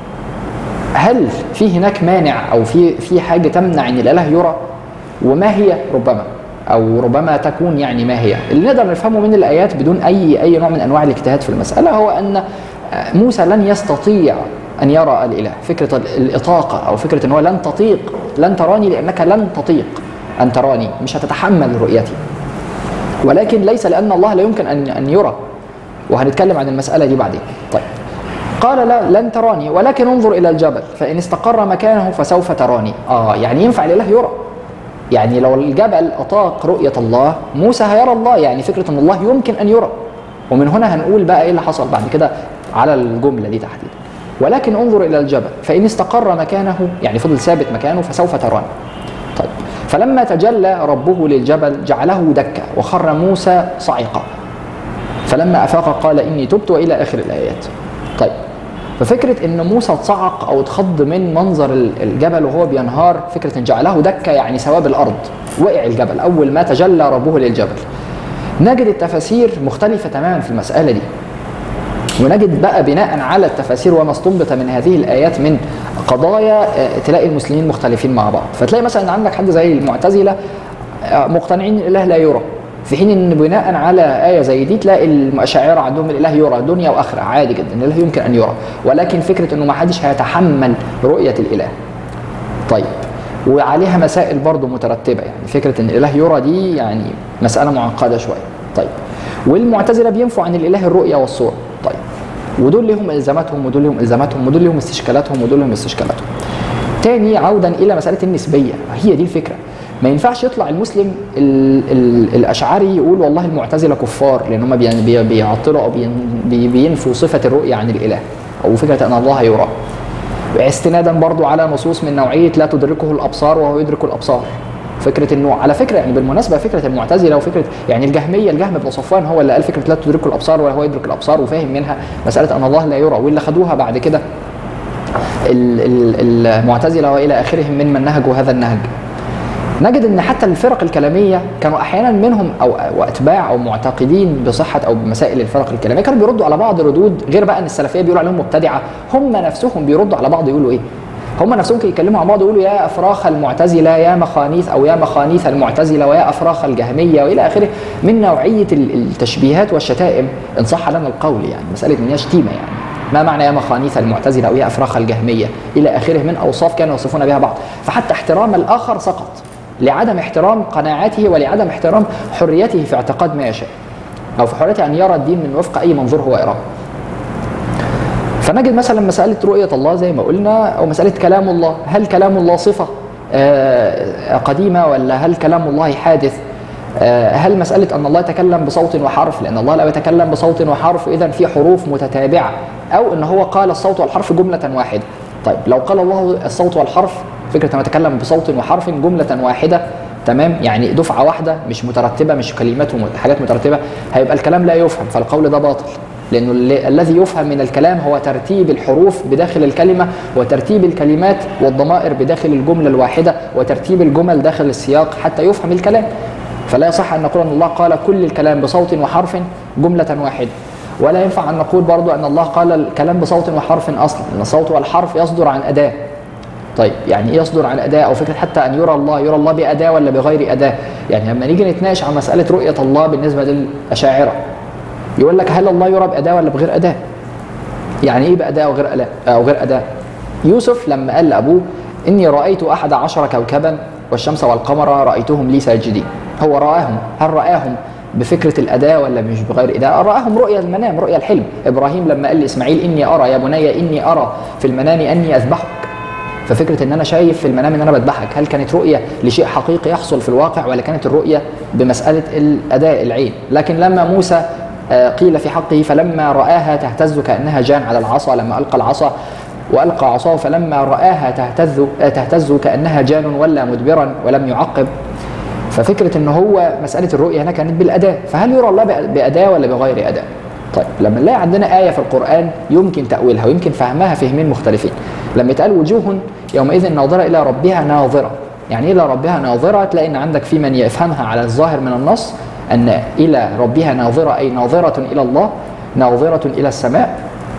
هل في هناك مانع أو في في حاجة تمنع أن الإله يرى وما هي ربما او ربما تكون يعني ما هي اللي نقدر نفهمه من الايات بدون اي اي نوع من انواع الاجتهاد في المساله هو ان موسى لن يستطيع ان يرى الاله فكره الاطاقه او فكره ان هو لن تطيق لن تراني لانك لن تطيق ان تراني مش هتتحمل رؤيتي ولكن ليس لان الله لا يمكن ان ان يرى وهنتكلم عن المساله دي بعدين طيب قال لا لن تراني ولكن انظر الى الجبل فان استقر مكانه فسوف تراني اه يعني ينفع الاله يرى يعني لو الجبل اطاق رؤيه الله موسى هيرى الله يعني فكره ان الله يمكن ان يرى ومن هنا هنقول بقى ايه اللي حصل بعد كده على الجمله دي تحديدا ولكن انظر الى الجبل فان استقر مكانه يعني فضل ثابت مكانه فسوف تراني طيب فلما تجلى ربه للجبل جعله دكا وخر موسى صعقا فلما افاق قال اني تبت والى اخر الايات طيب ففكره ان موسى اتصعق او اتخض من منظر الجبل وهو بينهار فكره ان جعله دكه يعني سواب الارض وقع الجبل اول ما تجلى ربه للجبل نجد التفاسير مختلفه تماما في المساله دي ونجد بقى بناء على التفاسير وما استنبط من هذه الايات من قضايا تلاقي المسلمين مختلفين مع بعض فتلاقي مثلا عندك حد زي المعتزله مقتنعين الاله لا يرى في حين ان بناء على ايه زي دي تلاقي الاشاعره عندهم الاله يرى دنيا واخره عادي جدا الاله يمكن ان يرى ولكن فكره انه ما حدش هيتحمل رؤيه الاله طيب وعليها مسائل برضه مترتبه يعني فكره ان الاله يرى دي يعني مساله معقده شويه طيب والمعتزله بينفوا عن الاله الرؤيه والصوره طيب ودول لهم الزاماتهم ودول لهم الزاماتهم ودول لهم استشكالاتهم ودول لهم استشكالاتهم تاني عودا الى مساله النسبيه هي دي الفكره ما ينفعش يطلع المسلم ال ال الاشعري يقول والله المعتزله كفار لان هم بي بيعطلوا او بي بينفوا صفه الرؤيه عن الاله او فكره ان الله يرى استنادا برضو على نصوص من نوعيه لا تدركه الابصار وهو يدرك الابصار فكره انه على فكره يعني بالمناسبه فكره المعتزله وفكره يعني الجهميه الجهم بن صفوان هو اللي قال فكره لا تدركه الابصار وهو يدرك الابصار وفاهم منها مساله ان الله لا يرى واللي خدوها بعد كده المعتزله والى اخرهم ممن نهجوا هذا النهج نجد ان حتى الفرق الكلاميه كانوا احيانا منهم او واتباع او معتقدين بصحه او بمسائل الفرق الكلاميه كانوا بيردوا على بعض ردود غير بقى ان السلفيه بيقولوا عليهم مبتدعه هم نفسهم بيردوا على بعض يقولوا ايه؟ هم نفسهم كانوا يتكلموا عن بعض يقولوا يا افراخ المعتزله يا مخانيث او يا مخانيث المعتزله ويا افراخ الجهميه والى اخره من نوعيه التشبيهات والشتائم ان صح لنا القول يعني مساله ان هي شتيمه يعني ما معنى يا مخانيث المعتزله او يا افراخ الجهميه الى اخره من اوصاف كانوا يصفون بها بعض فحتى احترام الاخر سقط لعدم احترام قناعاته ولعدم احترام حريته في اعتقاد ما يشاء او في حريته ان يرى الدين من وفق اي منظور هو يراه فنجد مثلا مسألة رؤية الله زي ما قلنا أو مسألة كلام الله هل كلام الله صفة قديمة ولا هل كلام الله حادث هل مسألة أن الله يتكلم بصوت وحرف لأن الله لو يتكلم بصوت وحرف إذا في حروف متتابعة أو أن هو قال الصوت والحرف جملة واحدة طيب لو قال الله الصوت والحرف فكرة أن يتكلم بصوت وحرف جملة واحدة تمام يعني دفعة واحدة مش مترتبة مش كلمات وحاجات مترتبة هيبقى الكلام لا يفهم فالقول ده باطل لأنه الذي يفهم من الكلام هو ترتيب الحروف بداخل الكلمة وترتيب الكلمات والضمائر بداخل الجملة الواحدة وترتيب الجمل داخل السياق حتى يفهم الكلام فلا يصح أن نقول أن الله قال كل الكلام بصوت وحرف جملة واحدة ولا ينفع أن نقول برضو أن الله قال الكلام بصوت وحرف أصلا لأن الصوت والحرف يصدر عن أداة طيب يعني ايه يصدر عن اداه او فكره حتى ان يرى الله يرى الله باداه ولا بغير اداه يعني لما نيجي نتناقش عن مساله رؤيه الله بالنسبه للاشاعره يقول لك هل الله يرى باداه ولا بغير اداه يعني ايه باداه وغير اداه او غير اداه يوسف لما قال لابوه اني رايت احد عشر كوكبا والشمس والقمر رايتهم لي ساجدين هو راهم هل راهم بفكره الاداه ولا مش بغير اداه راهم رؤيا المنام رؤيا الحلم ابراهيم لما قال لاسماعيل اني ارى يا بني اني ارى في المنام اني اذبحك ففكره ان انا شايف في المنام ان انا بذبحك هل كانت رؤيه لشيء حقيقي يحصل في الواقع ولا كانت الرؤيه بمساله الاداء العين لكن لما موسى قيل في حقه فلما راها تهتز كانها جان على العصا لما القى العصا والقى عصاه فلما راها تهتز تهتز كانها جان ولا مدبرا ولم يعقب ففكره ان هو مساله الرؤيه هنا كانت بالاداه فهل يرى الله باداه ولا بغير اداه طيب لما نلاقي عندنا آية في القرآن يمكن تأويلها ويمكن فهمها فهمين مختلفين لما يتقال وجوه يومئذ ناظرة إلى ربها ناظرة يعني إلى ربها ناظرة تلاقي إن عندك في من يفهمها على الظاهر من النص أن إلى ربها ناظرة أي ناظرة إلى الله ناظرة إلى السماء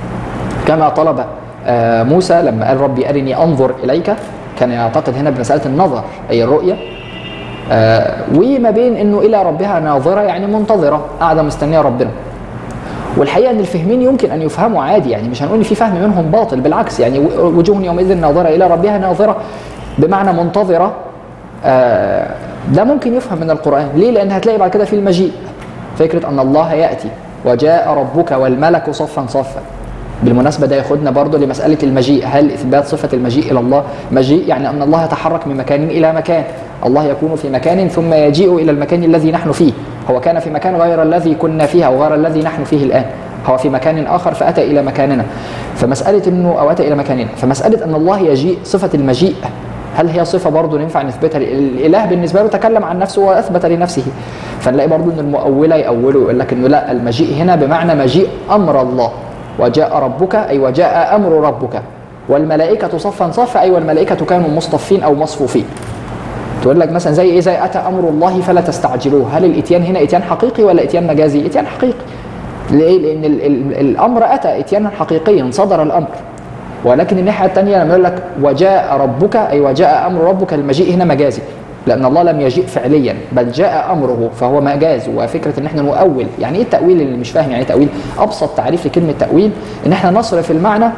كما طلب موسى لما قال ربي أرني أنظر إليك كان يعتقد هنا بمسألة النظر أي الرؤية وما بين أنه إلى ربها ناظرة يعني منتظرة قاعدة مستنية ربنا والحقيقه ان الفهمين يمكن ان يفهموا عادي يعني مش هنقول ان في فهم منهم باطل بالعكس يعني وجوه يومئذ ناظره الى ربها ناظره بمعنى منتظره آه ده ممكن يفهم من القرآن ليه؟ لأن هتلاقي بعد كده في المجيء فكرة أن الله يأتي وجاء ربك والملك صفا صفا بالمناسبة ده ياخدنا برضه لمسألة المجيء هل إثبات صفة المجيء إلى الله مجيء يعني أن الله يتحرك من مكان إلى مكان الله يكون في مكان ثم يجيء إلى المكان الذي نحن فيه هو كان في مكان غير الذي كنا فيه أو غير الذي نحن فيه الآن هو في مكان آخر فأتى إلى مكاننا فمسألة أنه أو أتى إلى مكاننا فمسألة أن الله يجيء صفة المجيء هل هي صفة برضه ينفع نثبتها الإله بالنسبة له تكلم عن نفسه وأثبت لنفسه فنلاقي برضه أن المؤولة يأولوا يقول لك أنه لا المجيء هنا بمعنى مجيء أمر الله وجاء ربك أي وجاء أمر ربك والملائكة صفا صفا أي والملائكة كانوا مصطفين أو مصفوفين تقول لك مثلا زي ايه زي اتى امر الله فلا تستعجلوه هل الاتيان هنا اتيان حقيقي ولا اتيان مجازي اتيان حقيقي ليه لان ال ال الامر اتى اتيانا حقيقيا صدر الامر ولكن الناحيه الثانيه لما يقول لك وجاء ربك اي وجاء امر ربك المجيء هنا مجازي لان الله لم يجيء فعليا بل جاء امره فهو مجاز وفكره ان احنا نؤول يعني ايه التاويل اللي مش فاهم يعني ايه تاويل ابسط تعريف لكلمه تاويل ان احنا نصرف المعنى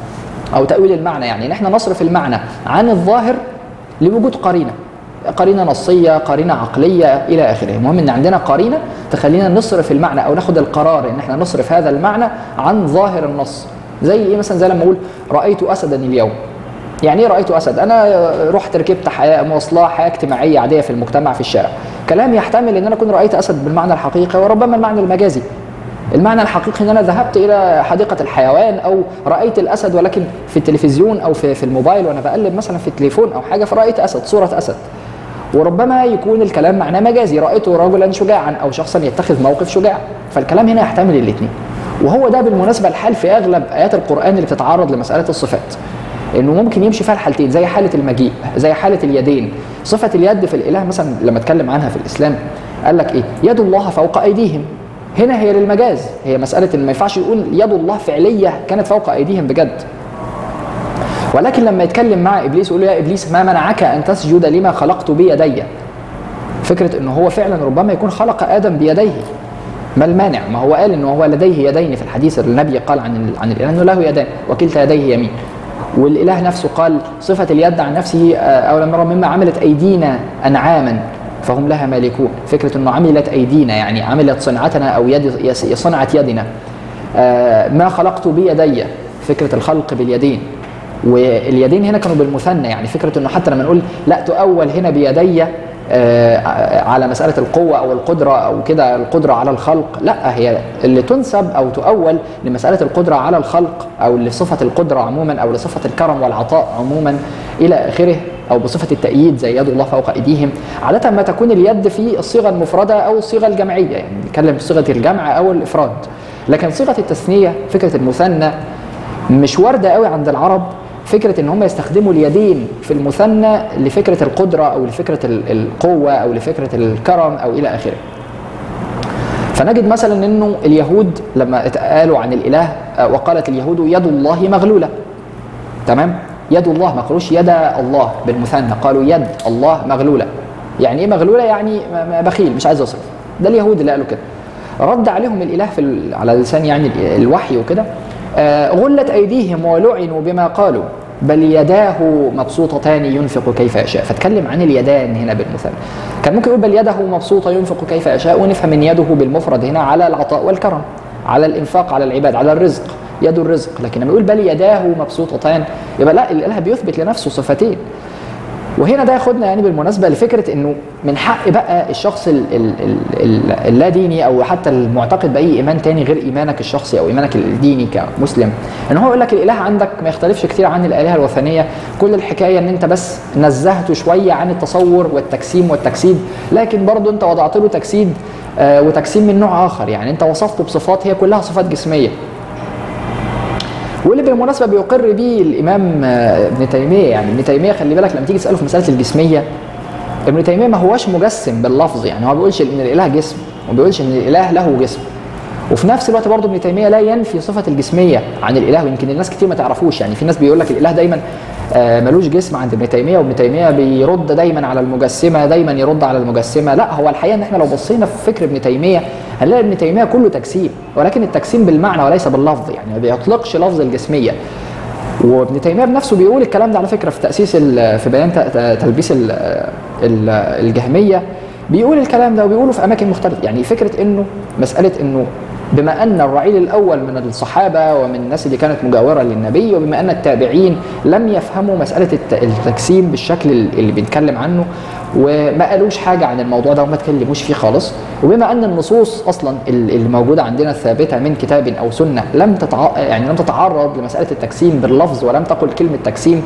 او تاويل المعنى يعني ان احنا نصرف المعنى عن الظاهر لوجود قرينه قرينه نصيه قرينه عقليه الى اخره المهم ان عندنا قرينه تخلينا نصرف المعنى او ناخد القرار ان احنا نصرف هذا المعنى عن ظاهر النص زي ايه مثلا زي لما اقول رايت اسدا اليوم يعني ايه رايت اسد انا رحت ركبت حياه مواصلات حياه اجتماعيه عاديه في المجتمع في الشارع كلام يحتمل ان انا اكون رايت اسد بالمعنى الحقيقي وربما المعنى المجازي المعنى الحقيقي ان انا ذهبت الى حديقه الحيوان او رايت الاسد ولكن في التلفزيون او في, في الموبايل وانا بقلب مثلا في التليفون او حاجه فرايت اسد صوره اسد وربما يكون الكلام معناه مجازي رايت رجلا شجاعا او شخصا يتخذ موقف شجاع فالكلام هنا يحتمل الاثنين وهو ده بالمناسبه الحال في اغلب ايات القران اللي بتتعرض لمساله الصفات انه ممكن يمشي فيها الحالتين زي حاله المجيء زي حاله اليدين صفه اليد في الاله مثلا لما اتكلم عنها في الاسلام قال لك ايه يد الله فوق ايديهم هنا هي للمجاز هي مساله ان ما ينفعش يقول يد الله فعليه كانت فوق ايديهم بجد ولكن لما يتكلم مع ابليس يقول له يا ابليس ما منعك ان تسجد لما خلقت بيدي فكره انه هو فعلا ربما يكون خلق ادم بيديه ما المانع ما هو قال انه هو لديه يدين في الحديث النبي قال عن عن الاله انه له يدان وكلتا يديه يمين والاله نفسه قال صفه اليد عن نفسه اولم نرى مما عملت ايدينا انعاما فهم لها مالكون فكره انه عملت ايدينا يعني عملت صنعتنا او يد صنعت يدنا ما خلقت بيدي فكره الخلق باليدين واليدين هنا كانوا بالمثنى يعني فكره انه حتى لما نقول لا تؤول هنا بيدي على مسألة القوة أو القدرة أو كده القدرة على الخلق لا هي اللي تنسب أو تؤول لمسألة القدرة على الخلق أو لصفة القدرة عموما أو لصفة الكرم والعطاء عموما إلى آخره أو بصفة التأييد زي يد الله فوق أيديهم عادة ما تكون اليد في الصيغة المفردة أو الصيغة الجمعية يعني نتكلم بصيغة الجمع أو الإفراد لكن صيغة التثنية فكرة المثنى مش واردة قوي عند العرب فكرة ان هم يستخدموا اليدين في المثنى لفكرة القدرة او لفكرة القوة او لفكرة الكرم او الى اخره فنجد مثلا انه اليهود لما قالوا عن الاله وقالت اليهود يد الله مغلولة تمام يد الله ما قالوش يد الله بالمثنى قالوا يد الله مغلولة يعني ايه مغلولة يعني بخيل مش عايز يصرف ده اليهود اللي قالوا كده رد عليهم الاله في على لسان يعني الوحي وكده غلت ايديهم ولعنوا بما قالوا بل يداه مبسوطتان ينفق كيف يشاء فاتكلم عن اليدان هنا بالمثال كان ممكن يقول بل يده مبسوطه ينفق كيف يشاء ونفهم ان يده بالمفرد هنا على العطاء والكرم على الانفاق على العباد على الرزق يد الرزق لكن لما يقول بل يداه مبسوطتان يبقى لا الاله بيثبت لنفسه صفتين وهنا ده ياخدنا يعني بالمناسبه لفكره انه من حق بقى الشخص ال ال ال اللا ديني او حتى المعتقد باي ايمان تاني غير ايمانك الشخصي او ايمانك الديني كمسلم ان هو يقول لك الاله عندك ما يختلفش كتير عن الالهه الوثنيه كل الحكايه ان انت بس نزهته شويه عن التصور والتجسيم والتجسيد لكن برضه انت وضعت له تجسيد آه وتجسيم من نوع اخر يعني انت وصفته بصفات هي كلها صفات جسميه واللي بالمناسبه بيقر به الامام ابن تيميه يعني ابن تيميه خلي بالك لما تيجي تساله في مساله الجسميه ابن تيميه ما هوش مجسم باللفظ يعني هو ما بيقولش ان الاله جسم وما بيقولش ان الاله له جسم وفي نفس الوقت برضه ابن تيميه لا ينفي صفه الجسميه عن الاله ويمكن الناس كتير ما تعرفوش يعني في ناس بيقول لك الاله دايما ملوش جسم عند ابن تيميه وابن تيميه بيرد دايما على المجسمه دايما يرد على المجسمه لا هو الحقيقه ان احنا لو بصينا في فكر ابن تيميه هنلاقي ابن تيميه كله تجسيم ولكن التجسيم بالمعنى وليس باللفظ يعني ما بيطلقش لفظ الجسميه وابن تيميه بنفسه بيقول الكلام ده على فكره في تاسيس ال- في بيان ت- ت- تلبيس ال- ال- الجهميه بيقول الكلام ده وبيقوله في اماكن مختلفه يعني فكره انه مساله انه بما ان الرعيل الاول من الصحابه ومن الناس اللي كانت مجاوره للنبي وبما ان التابعين لم يفهموا مساله الت- التجسيم بالشكل اللي بنتكلم عنه وما قالوش حاجه عن الموضوع ده وما تكلموش فيه خالص وبما ان النصوص اصلا ال- اللي موجوده عندنا الثابته من كتاب او سنه لم تتع... يعني لم تتعرض لمساله التجسيم باللفظ ولم تقل كلمه تجسيم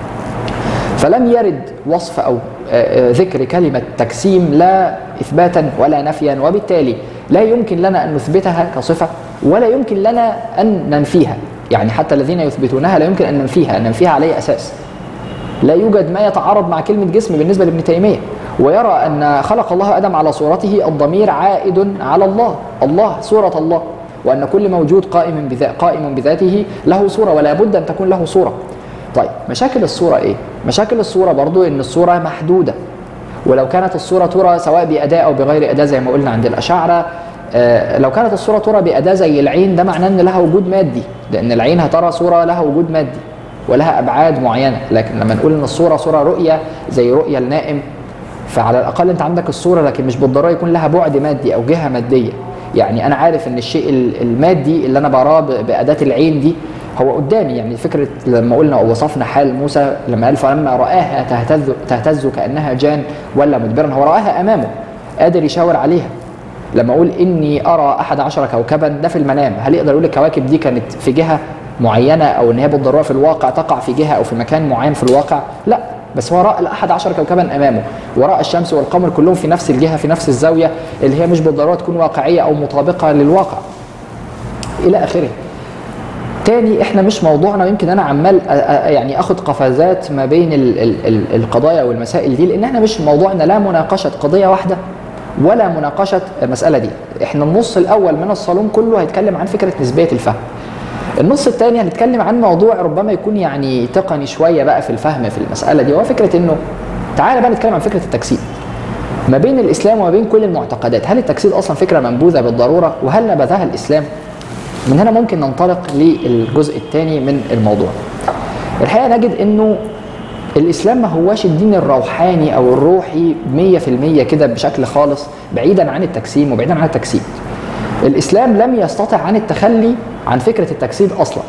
فلم يرد وصف او آه، آه، ذكر كلمه تجسيم لا اثباتا ولا نفيا وبالتالي لا يمكن لنا ان نثبتها كصفه ولا يمكن لنا ان ننفيها يعني حتى الذين يثبتونها لا يمكن ان ننفيها ان ننفيها على اي اساس لا يوجد ما يتعارض مع كلمة جسم بالنسبة لابن تيمية ويرى أن خلق الله آدم على صورته الضمير عائد على الله الله صورة الله وأن كل موجود قائم بذا قائم بذاته له صورة ولا بد أن تكون له صورة طيب مشاكل الصورة إيه؟ مشاكل الصورة برضو أن الصورة محدودة ولو كانت الصورة ترى سواء بأداة أو بغير أداة زي ما قلنا عند الأشاعرة آه، لو كانت الصورة ترى بأداة زي العين ده معناه أن لها وجود مادي لأن العين هترى صورة لها وجود مادي ولها أبعاد معينة لكن لما نقول أن الصورة صورة رؤية زي رؤية النائم فعلى الأقل أنت عندك الصورة لكن مش بالضرورة يكون لها بعد مادي أو جهة مادية يعني أنا عارف أن الشيء ال- المادي اللي أنا براه ب- بأداة العين دي هو قدامي يعني فكرة لما قلنا ووصفنا حال موسى لما قال فلما رآها تهتز تهتز كأنها جان ولا مدبرا هو رآها أمامه قادر يشاور عليها لما اقول اني ارى احد عشر كوكبا ده في المنام هل يقدر يقول الكواكب دي كانت في جهه معينه او ان هي بالضروره في الواقع تقع في جهه او في مكان معين في الواقع لا بس هو راى الاحد عشر كوكبا امامه وراى الشمس والقمر كلهم في نفس الجهه في نفس الزاويه اللي هي مش بالضروره تكون واقعيه او مطابقه للواقع الى اخره تاني احنا مش موضوعنا ويمكن انا عمال أ- أ- يعني اخد قفزات ما بين ال ال ال القضايا والمسائل دي لان احنا مش موضوعنا لا مناقشه قضيه واحده ولا مناقشه المساله دي احنا النص الاول من الصالون كله هيتكلم عن فكره نسبيه الفهم النص الثاني هنتكلم عن موضوع ربما يكون يعني تقني شويه بقى في الفهم في المساله دي وهو فكره انه تعالى بقى نتكلم عن فكره التجسيد ما بين الاسلام وما بين كل المعتقدات هل التجسيد اصلا فكره منبوذه بالضروره وهل نبذها الاسلام من هنا ممكن ننطلق للجزء الثاني من الموضوع الحقيقه نجد انه الاسلام ما هواش الدين الروحاني او الروحي 100% كده بشكل خالص بعيدا عن التجسيم وبعيدا عن التجسيد الاسلام لم يستطع عن التخلي عن فكره التجسيد اصلا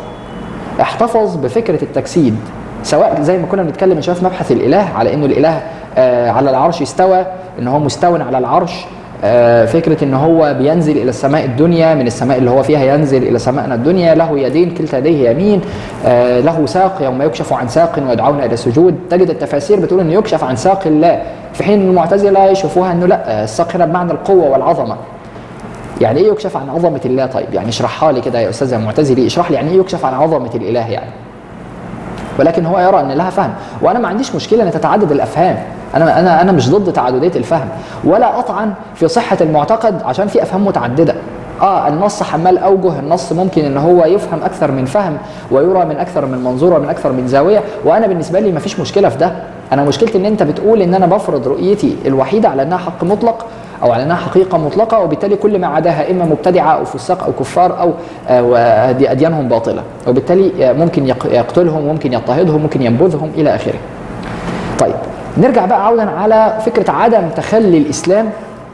احتفظ بفكره التجسيد سواء زي ما كنا بنتكلم من شويه في مبحث الاله على انه الاله آه على العرش استوى ان هو مستو على العرش آه فكره ان هو بينزل الى السماء الدنيا من السماء اللي هو فيها ينزل الى سمائنا الدنيا له يدين كلتا يديه يمين آه له ساق يوم يكشف عن ساق ويدعون الى السجود تجد التفاسير بتقول انه يكشف عن ساق الله في حين ان المعتزله يشوفوها انه لا آه، الساق هنا بمعنى القوه والعظمه يعني ايه يكشف عن عظمه الله طيب يعني اشرحها لي كده يا استاذ معتزلي اشرح لي يعني ايه يكشف عن عظمه الاله يعني ولكن هو يرى ان لها فهم وانا ما عنديش مشكله ان تتعدد الافهام انا انا انا مش ضد تعدديه الفهم ولا اطعن في صحه المعتقد عشان في افهام متعدده اه النص حمال اوجه النص ممكن ان هو يفهم اكثر من فهم ويرى من اكثر من منظور ومن اكثر من زاويه وانا بالنسبه لي ما فيش مشكله في ده انا مشكلتي ان انت بتقول ان انا بفرض رؤيتي الوحيده على انها حق مطلق او على انها حقيقه مطلقه وبالتالي كل ما عداها اما مبتدعه او فساق او كفار او آه، دي اديانهم باطله وبالتالي آه، ممكن يق- يقتلهم ممكن يضطهدهم ممكن ينبذهم الى اخره. طيب نرجع بقى عودا على فكره عدم تخلي الاسلام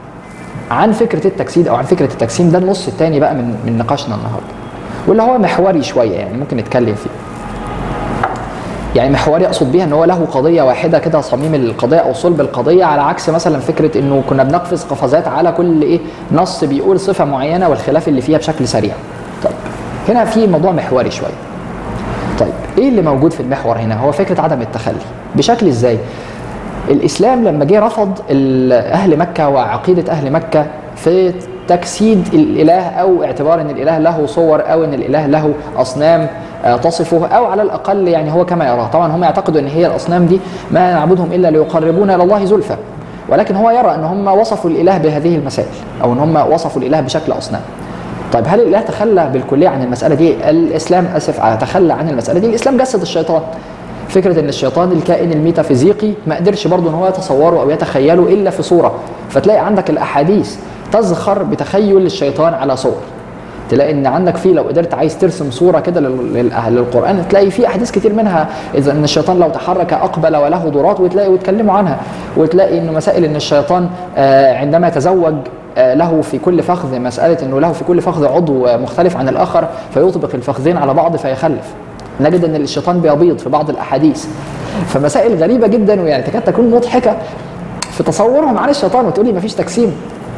عن فكره التجسيد او عن فكره التجسيم ده النص الثاني بقى من من نقاشنا النهارده واللي هو محوري شويه يعني ممكن نتكلم فيه. يعني محوري اقصد بيها ان هو له قضيه واحده كده صميم القضيه او صلب القضيه على عكس مثلا فكره انه كنا بنقفز قفزات على كل ايه نص بيقول صفه معينه والخلاف اللي فيها بشكل سريع. طيب هنا في موضوع محوري شويه. طيب ايه اللي موجود في المحور هنا؟ هو فكره عدم التخلي بشكل ازاي؟ الاسلام لما جه رفض ال- اهل مكه وعقيده اهل مكه في تجسيد الاله او اعتبار ان الاله له صور او ان الاله له اصنام آه، تصفه او على الاقل يعني هو كما يراه طبعا هم يعتقدوا ان هي الاصنام دي ما نعبدهم الا ليقربونا الى الله زلفى ولكن هو يرى ان هم وصفوا الاله بهذه المسائل او ان هم وصفوا الاله بشكل اصنام طيب هل الاله تخلى بالكليه عن المساله دي الاسلام اسف تخلى عن المساله دي الاسلام جسد الشيطان فكره ان الشيطان الكائن الميتافيزيقي ما قدرش برضه ان هو يتصوره او يتخيله الا في صوره فتلاقي عندك الاحاديث تزخر بتخيل الشيطان على صور تلاقي ان عندك فيه لو قدرت عايز ترسم صوره كده لل- لل- للقران تلاقي في احاديث كتير منها اذا ان الشيطان لو تحرك اقبل وله ضرات وتلاقي ويتكلموا عنها وتلاقي انه مسائل ان الشيطان آه، عندما يتزوج آه، له في كل فخذ مساله انه له في كل فخذ عضو آه، مختلف عن الاخر فيطبق الفخذين على بعض فيخلف نجد ان الشيطان بيبيض في بعض الاحاديث فمسائل غريبه جدا ويعني تكاد تكون مضحكه في تصورهم عن الشيطان وتقول لي مفيش تجسيم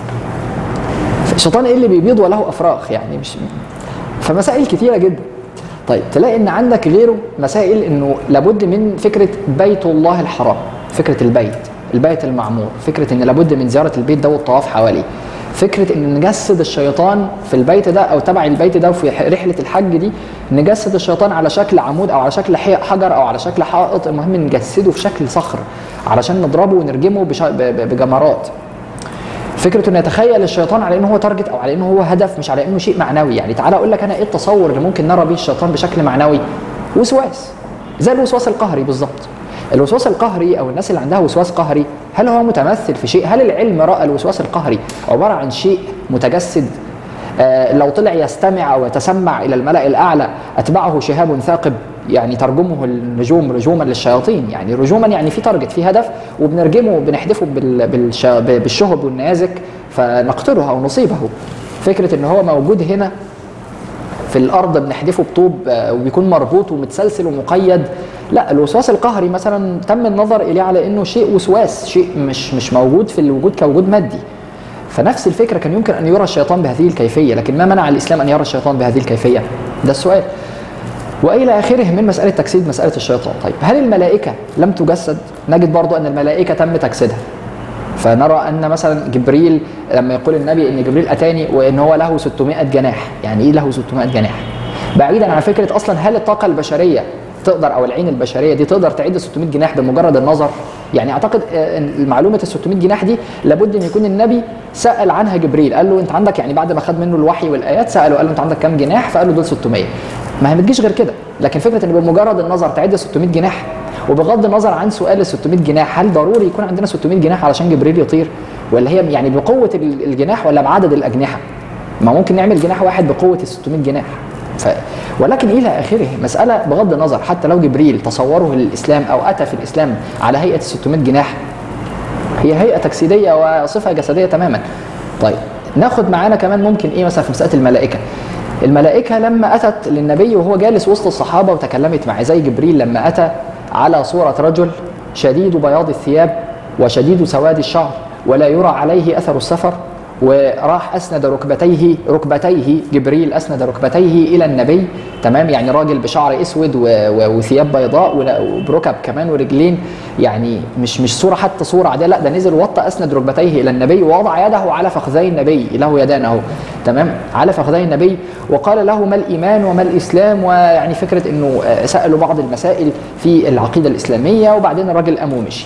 الشيطان ايه اللي بيبيض وله افراخ يعني مش فمسائل كتيره جدا طيب تلاقي ان عندك غيره مسائل انه لابد من فكره بيت الله الحرام فكره البيت البيت المعمور فكره ان لابد من زياره البيت ده والطواف حواليه فكره ان نجسد الشيطان في البيت ده او تبع البيت ده وفي ح- رحله الحج دي نجسد الشيطان على شكل عمود او على شكل حي- حجر او على شكل حائط المهم نجسده في شكل صخر علشان نضربه ونرجمه بش- ب- ب- بجمرات فكره انه يتخيل الشيطان على انه هو تارجت او على انه هو هدف مش على انه شيء معنوي يعني تعالى اقول لك انا ايه التصور اللي ممكن نرى به الشيطان بشكل معنوي وسواس زي الوسواس القهري بالظبط الوسواس القهري او الناس اللي عندها وسواس قهري هل هو متمثل في شيء هل العلم راى الوسواس القهري عباره عن شيء متجسد آه، لو طلع يستمع او يتسمع الى الملا الاعلى اتبعه شهاب ثاقب يعني ترجمه النجوم رجوما للشياطين يعني رجوما يعني في تارجت في هدف وبنرجمه بنحدفه بال- بالش- بالشهب والنيازك فنقتله او نصيبه فكره ان هو موجود هنا في الارض بنحدفه بطوب آه، وبيكون مربوط ومتسلسل ومقيد لا الوسواس القهري مثلا تم النظر اليه على انه شيء وسواس شيء مش مش موجود في الوجود كوجود مادي فنفس الفكره كان يمكن ان يرى الشيطان بهذه الكيفيه لكن ما منع الاسلام ان يرى الشيطان بهذه الكيفيه ده السؤال والى اخره من مساله تجسيد مساله الشيطان طيب هل الملائكه لم تجسد نجد برضو ان الملائكه تم تجسيدها فنرى ان مثلا جبريل لما يقول النبي ان جبريل اتاني وان هو له 600 جناح يعني ايه له 600 جناح بعيدا عن فكره اصلا هل الطاقه البشريه تقدر او العين البشريه دي تقدر تعد 600 جناح بمجرد النظر يعني اعتقد آه، ان معلومه ال 600 جناح دي لابد ان يكون النبي سال عنها جبريل قال له انت عندك يعني بعد ما خد منه الوحي والايات ساله قال له انت عندك كام جناح فقال له دول 600 ما هي ما تجيش غير كده لكن فكره ان بمجرد النظر تعد 600 جناح وبغض النظر عن سؤال ال 600 جناح هل ضروري يكون عندنا 600 جناح علشان جبريل يطير ولا هي يعني بقوه ال- الجناح ولا بعدد الاجنحه ما ممكن نعمل جناح واحد بقوه ال 600 جناح ف... ولكن الى اخره مساله بغض النظر حتى لو جبريل تصوره للاسلام او اتى في الاسلام على هيئه ال 600 جناح هي هيئه تجسيديه وصفه جسديه تماما طيب ناخد معانا كمان ممكن ايه مثلا في مساله الملائكه الملائكه لما اتت للنبي وهو جالس وسط الصحابه وتكلمت معه زي جبريل لما اتى على صوره رجل شديد بياض الثياب وشديد سواد الشعر ولا يرى عليه اثر السفر وراح اسند ركبتيه ركبتيه جبريل اسند ركبتيه الى النبي تمام يعني راجل بشعر اسود و- و- وثياب بيضاء ولا- وبركب كمان ورجلين يعني مش مش صوره حتى صوره عاديه لا ده نزل وطى اسند ركبتيه الى النبي ووضع يده على فخذي النبي له يدان اهو تمام على فخذي النبي وقال له ما الايمان وما الاسلام ويعني فكره انه آه، سالوا بعض المسائل في العقيده الاسلاميه وبعدين الراجل قام ومشي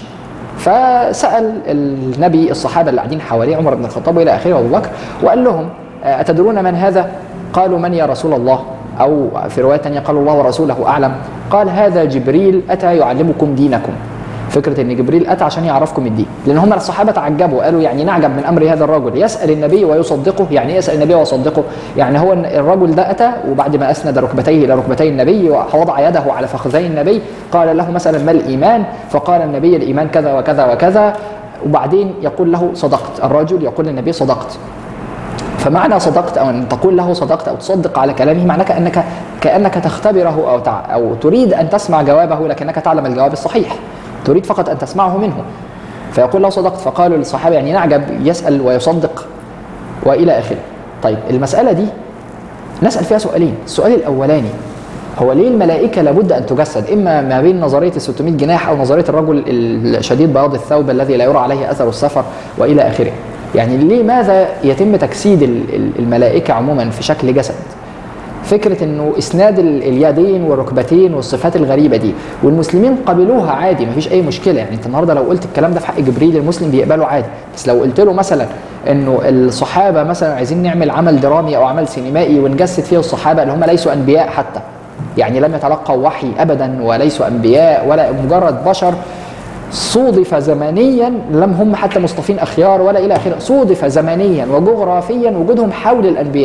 فسال النبي الصحابه اللي قاعدين حواليه عمر بن الخطاب والى اخره وابو بكر وقال لهم آه، اتدرون من هذا؟ قالوا من يا رسول الله؟ او في روايه ثانيه قالوا الله ورسوله اعلم قال هذا جبريل اتى يعلمكم دينكم فكره ان جبريل اتى عشان يعرفكم الدين لان هم الصحابه تعجبوا قالوا يعني نعجب من امر هذا الرجل يسال النبي ويصدقه يعني ايه يسال النبي ويصدقه يعني هو الرجل ده اتى وبعد ما اسند ركبتيه الى ركبتي النبي ووضع يده على فخذي النبي قال له مثلا ما الايمان فقال النبي الايمان كذا وكذا وكذا وبعدين يقول له صدقت الرجل يقول للنبي صدقت فمعنى صدقت او ان تقول له صدقت او تصدق على كلامه معناه كانك كانك تختبره او تع او تريد ان تسمع جوابه لكنك تعلم الجواب الصحيح تريد فقط ان تسمعه منه فيقول له صدقت فقالوا للصحابه يعني نعجب يسال ويصدق والى اخره طيب المساله دي نسال فيها سؤالين السؤال الاولاني هو ليه الملائكه لابد ان تجسد اما ما بين نظريه ال 600 جناح او نظريه الرجل الشديد بياض الثوب الذي لا يرى عليه اثر السفر والى اخره يعني لماذا يتم تجسيد ال- ال- الملائكه عموما في شكل جسد فكره انه اسناد ال- اليدين والركبتين والصفات الغريبه دي والمسلمين قبلوها عادي مفيش اي مشكله يعني انت النهارده لو قلت الكلام ده في حق جبريل المسلم بيقبله عادي بس لو قلت له مثلا انه الصحابه مثلا عايزين نعمل عمل درامي او عمل سينمائي ونجسد فيه الصحابه اللي هم ليسوا انبياء حتى يعني لم يتلقوا وحي ابدا وليسوا انبياء ولا مجرد بشر صودف زمنيا لم هم حتى مصطفين اخيار ولا الى اخره صودف زمنيا وجغرافيا وجودهم حول الانبياء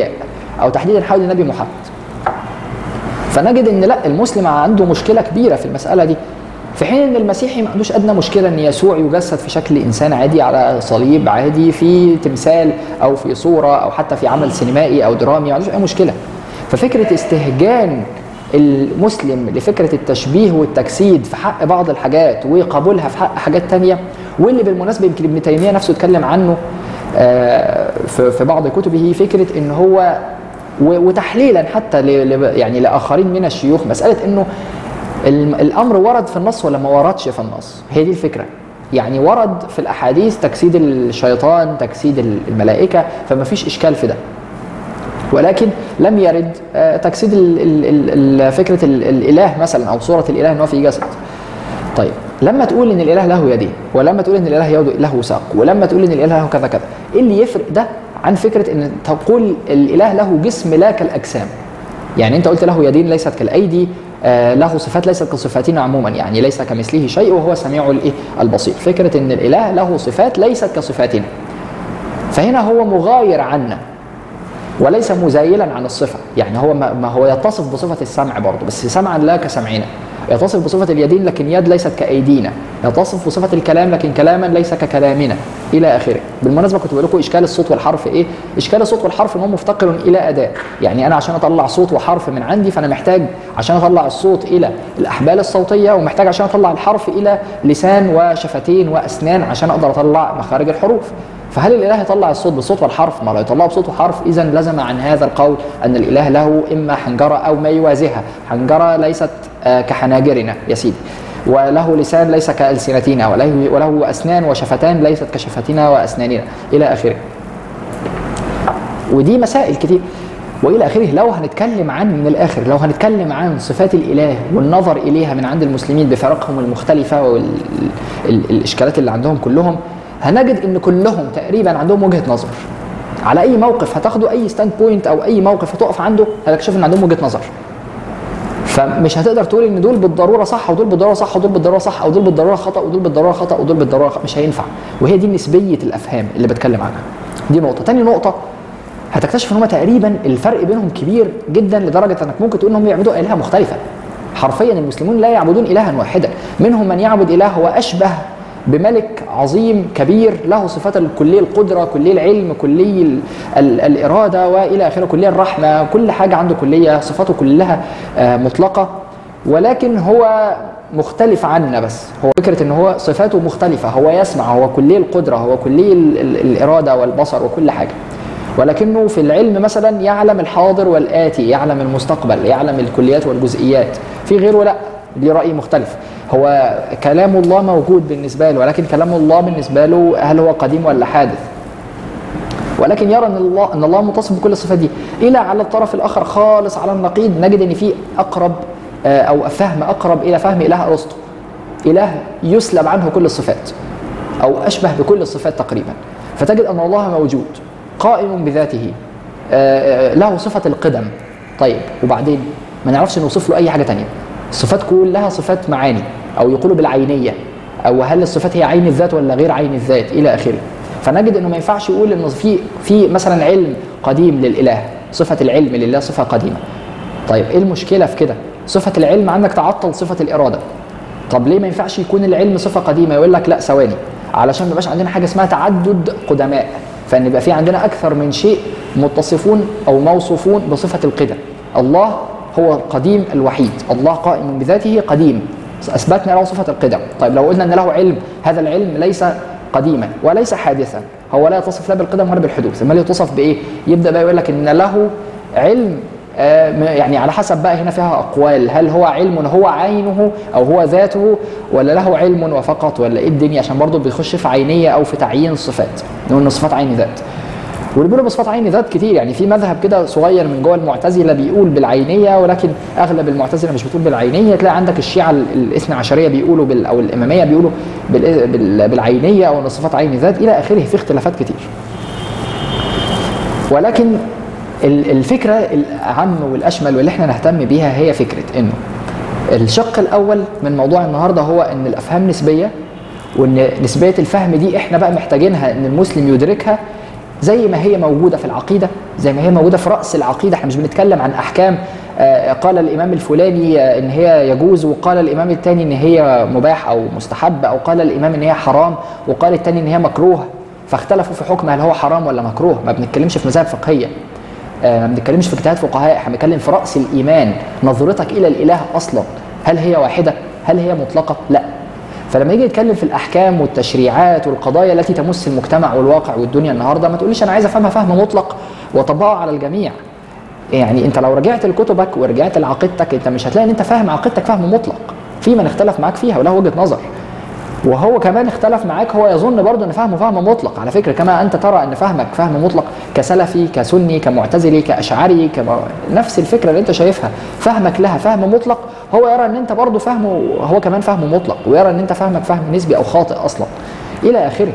او تحديدا حول النبي محمد فنجد ان لا المسلم عنده مشكله كبيره في المساله دي في حين ان المسيحي ما عندوش ادنى مشكله ان يسوع يجسد في شكل انسان عادي على صليب عادي في تمثال او في صوره او حتى في عمل سينمائي او درامي ما عندوش اي مشكله ففكره استهجان المسلم لفكره التشبيه والتجسيد في حق بعض الحاجات وقبولها في حق حاجات تانية واللي بالمناسبه يمكن ابن تيميه نفسه اتكلم عنه آه، في في بعض كتبه فكره ان هو و- وتحليلا حتى ل- ل- يعني لاخرين من الشيوخ مساله انه الم- الامر ورد في النص ولا ما وردش في النص هي دي الفكره يعني ورد في الاحاديث تجسيد الشيطان تجسيد الملائكه فما فيش اشكال في ده ولكن لم يرد آه، تجسيد ال- ال- ال- ال- فكره ال- الاله مثلا او صوره الاله ان هو في جسد طيب لما تقول ان الاله له يدين ولما تقول ان الاله يد- له ساق ولما تقول ان الاله له كذا كذا ايه اللي يفرق ده عن فكره ان تقول الاله له جسم لا كالاجسام يعني انت قلت له يدين ليست كالايدي آه له صفات ليست كصفاتنا عموما يعني ليس كمثله شيء وهو سميع الايه البصير فكره ان الاله له صفات ليست كصفاتنا فهنا هو مغاير عنا وليس مزايلا عن الصفه يعني هو ما ما هو يتصف بصفه السمع برضه بس سمعا لا كسمعنا يتصف بصفه اليدين لكن يد ليست كايدينا يتصف بصفه الكلام لكن كلاما ليس ككلامنا الى اخره بالمناسبه كنت بقول لكم اشكال الصوت والحرف ايه اشكال الصوت والحرف ان هو مفتقر الى اداه يعني انا عشان اطلع صوت وحرف من عندي فانا محتاج عشان اطلع الصوت الى الاحبال الصوتيه ومحتاج عشان اطلع الحرف الى لسان وشفتين واسنان عشان اقدر اطلع مخارج الحروف فهل الاله يطلع الصوت بالصوت والحرف؟ ما لو يطلعه بصوت وحرف اذا لزم عن هذا القول ان الاله له اما حنجره او ما يوازيها، حنجره ليست آه، كحناجرنا يا سيدي. وله لسان ليس كالسنتنا وله وله اسنان وشفتان ليست كشفتنا واسناننا الى اخره. ودي مسائل كتير والى اخره لو هنتكلم عن من الاخر لو هنتكلم عن صفات الاله والنظر اليها من عند المسلمين بفرقهم المختلفه والاشكالات اللي عندهم كلهم هنجد ان كلهم تقريبا عندهم وجهه نظر على اي موقف هتاخدوا اي ستاند بوينت او اي موقف هتقف عنده هتكتشف ان عندهم وجهه نظر فمش هتقدر تقول ان دول بالضروره صح ودول بالضروره صح ودول بالضروره صح او دول بالضروره خطا ودول بالضروره خطا ودول بالضروره خطأ. مش هينفع وهي دي نسبيه الافهام اللي بتكلم عنها دي نقطه تاني نقطه هتكتشف ان هم تقريبا الفرق بينهم كبير جدا لدرجه انك ممكن تقول انهم يعبدوا الهه مختلفه حرفيا المسلمون لا يعبدون الها واحدا منهم من يعبد اله هو اشبه بملك عظيم كبير له صفات كلي القدره كلي العلم كلي ال ال الاراده والى اخره كلي الرحمه كل حاجه عنده كليه صفاته كلها آه، مطلقه ولكن هو مختلف عنا بس هو فكره ان هو صفاته مختلفه هو يسمع هو كلي القدره هو كلي ال ال الاراده والبصر وكل حاجه ولكنه في العلم مثلا يعلم الحاضر والآتي يعلم المستقبل يعلم الكليات والجزئيات في غيره لا ليه رأي مختلف هو كلام الله موجود بالنسبة له ولكن كلام الله بالنسبة له هل هو قديم ولا حادث ولكن يرى ان الله ان الله متصف بكل الصفات دي الى على الطرف الاخر خالص على النقيض نجد ان في اقرب آه، او فهم اقرب الى فهم اله ارسطو اله يسلب عنه كل الصفات او اشبه بكل الصفات تقريبا فتجد ان الله موجود قائم بذاته آه، آه، له صفه القدم طيب وبعدين ما نعرفش نوصف له اي حاجه تانية الصفات كلها صفات معاني او يقولوا بالعينيه او هل الصفات هي عين الذات ولا غير عين الذات الى اخره فنجد انه ما ينفعش يقول ان في في مثلا علم قديم للاله صفه العلم لله صفه قديمه طيب ايه المشكله في كده صفه العلم عندك تعطل صفه الاراده طب ليه ما ينفعش يكون العلم صفه قديمه يقول لك لا ثواني علشان ما يبقاش عندنا حاجه اسمها تعدد قدماء فان يبقى في عندنا اكثر من شيء متصفون او موصوفون بصفه القدم الله هو القديم الوحيد الله قائم بذاته قديم اثبتنا له صفه القدم طيب لو قلنا ان له علم هذا العلم ليس قديما وليس حادثا هو لا يتصف لا بالقدم ولا بالحدوث امال يتصف بايه يبدا بقى يقول لك ان له علم آه، م- يعني على حسب بقى هنا فيها اقوال هل هو علم هو عينه او هو ذاته ولا له علم وفقط ولا ايه الدنيا عشان برضه بيخش في عينيه او في تعيين الصفات نقول ان صفات عين ذات واللي بيقولوا بصفات عين ذات كتير يعني في مذهب كده صغير من جوه المعتزله بيقول بالعينيه ولكن اغلب المعتزله مش بتقول بالعينيه تلاقي عندك الشيعه ال- الاثنى عشريه بيقولوا بال او الاماميه بيقولوا بال بال بالعينيه او ان صفات عين ذات الى اخره في اختلافات كتير. ولكن ال- الفكره الاعم والاشمل واللي احنا نهتم بيها هي فكره انه الشق الاول من موضوع النهارده هو ان الافهام نسبيه وان نسبيه الفهم دي احنا بقى محتاجينها ان المسلم يدركها زي ما هي موجوده في العقيده زي ما هي موجوده في راس العقيده احنا مش بنتكلم عن احكام آه، قال الامام الفلاني آه، ان هي يجوز وقال الامام الثاني ان هي مباح او مستحب او قال الامام ان هي حرام وقال الثاني ان هي مكروه فاختلفوا في حكم هل هو حرام ولا مكروه ما بنتكلمش في مذاهب فقهيه آه، ما بنتكلمش في اجتهاد فقهاء احنا بنتكلم في راس الايمان نظرتك الى الاله اصلا هل هي واحده هل هي مطلقه لا فلما يجي يتكلم في الاحكام والتشريعات والقضايا التي تمس المجتمع والواقع والدنيا النهارده ما تقوليش انا عايز افهمها فهم مطلق واطبقه على الجميع يعني انت لو رجعت لكتبك ورجعت لعقيدتك انت مش هتلاقي ان انت فاهم عقيدتك فهم مطلق في من اختلف معاك فيها وله وجهه نظر وهو كمان اختلف معاك هو يظن برضه ان فهمه فهم مطلق على فكره كما انت ترى ان فهمك فهم مطلق كسلفي كسني كمعتزلي كاشعري كما نفس الفكره اللي انت شايفها فهمك لها فهم مطلق هو يرى ان انت برضه فهمه هو كمان فهمه مطلق ويرى ان انت فهمك فهم نسبي او خاطئ اصلا الى اخره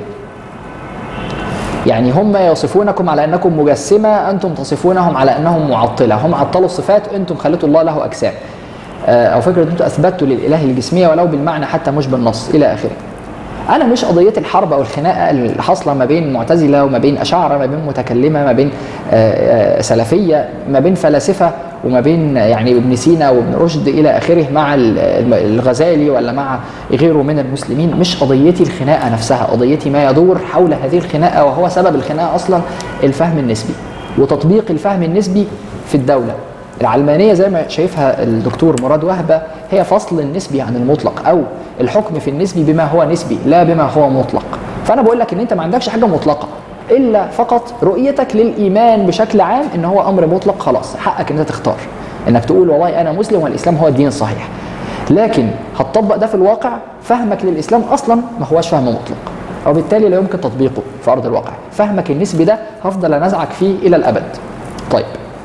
يعني هم يصفونكم على انكم مجسمه انتم تصفونهم على انهم معطله هم عطلوا الصفات انتم خليتوا الله له اجسام آه، او فكره ان انتم اثبتوا للاله الجسميه ولو بالمعنى حتى مش بالنص الى اخره انا مش قضيه الحرب او الخناقه اللي حاصله ما بين معتزله وما بين اشاعره ما بين متكلمه ما بين آه، آه، سلفيه ما بين فلاسفه وما بين يعني ابن سينا وابن رشد الى اخره مع ال- الغزالي ولا مع غيره من المسلمين مش قضيتي الخناقه نفسها قضيتي ما يدور حول هذه الخناقه وهو سبب الخناقه اصلا الفهم النسبي وتطبيق الفهم النسبي في الدوله العلمانيه زي ما شايفها الدكتور مراد وهبه هي فصل النسبي عن المطلق او الحكم في النسبي بما هو نسبي لا بما هو مطلق فانا بقول لك ان انت ما عندكش حاجه مطلقه الا فقط رؤيتك للايمان بشكل عام ان هو امر مطلق خلاص حقك ان انت تختار انك تقول والله انا مسلم والاسلام هو الدين الصحيح لكن هتطبق ده في الواقع فهمك للاسلام اصلا ما هوش فهم مطلق وبالتالي لا يمكن تطبيقه في ارض الواقع فهمك النسبي ده هفضل انازعك فيه الى الابد طيب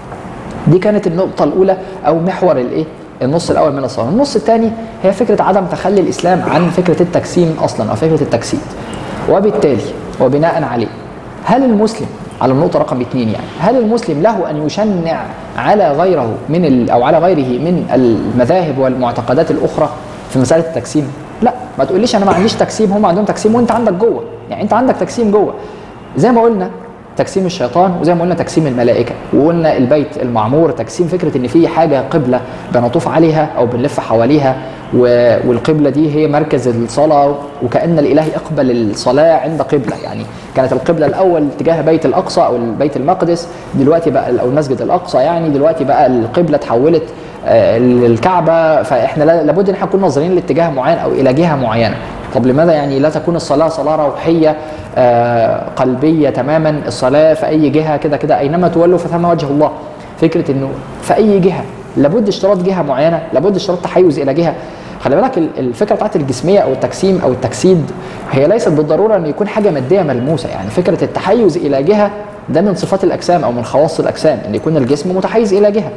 دي كانت النقطة الأولى أو محور الإيه؟ النص الأول من الصلاة، النص الثاني هي فكرة عدم تخلي الإسلام عن فكرة التجسيم أصلا أو فكرة التجسيد. وبالتالي وبناء عليه هل المسلم على النقطة رقم اثنين يعني هل المسلم له أن يشنع على غيره من ال أو على غيره من المذاهب والمعتقدات الأخرى في مسألة التجسيم؟ لا ما تقوليش أنا ما عنديش تجسيم هم عندهم تجسيم وأنت عندك جوه، يعني أنت عندك تجسيم جوه. زي ما قلنا تجسيم الشيطان وزي ما قلنا تجسيم الملائكه وقلنا البيت المعمور تجسيم فكره ان في حاجه قبله بنطوف عليها او بنلف حواليها و- والقبله دي هي مركز الصلاه وكان الاله يقبل الصلاه عند قبله يعني كانت القبله الاول تجاه بيت الاقصى او البيت المقدس دلوقتي بقى او المسجد الاقصى يعني دلوقتي بقى القبله اتحولت آه، للكعبه فاحنا لا- لابد ان احنا نكون ناظرين لاتجاه معين او الى جهه معينه طب لماذا يعني لا تكون الصلاه صلاه روحيه آه، قلبيه تماما الصلاه في اي جهه كده كده اينما تولوا فثم وجه الله فكره انه في اي جهه لابد اشتراط جهه معينه لابد اشتراط تحيز الى جهه خلي بالك ال- الفكره بتاعت الجسميه او التجسيم او التجسيد هي ليست بالضروره ان يكون حاجه ماديه ملموسه يعني فكره التحيز الى جهه ده من صفات الاجسام او من خواص الاجسام ان يكون الجسم متحيز الى جهه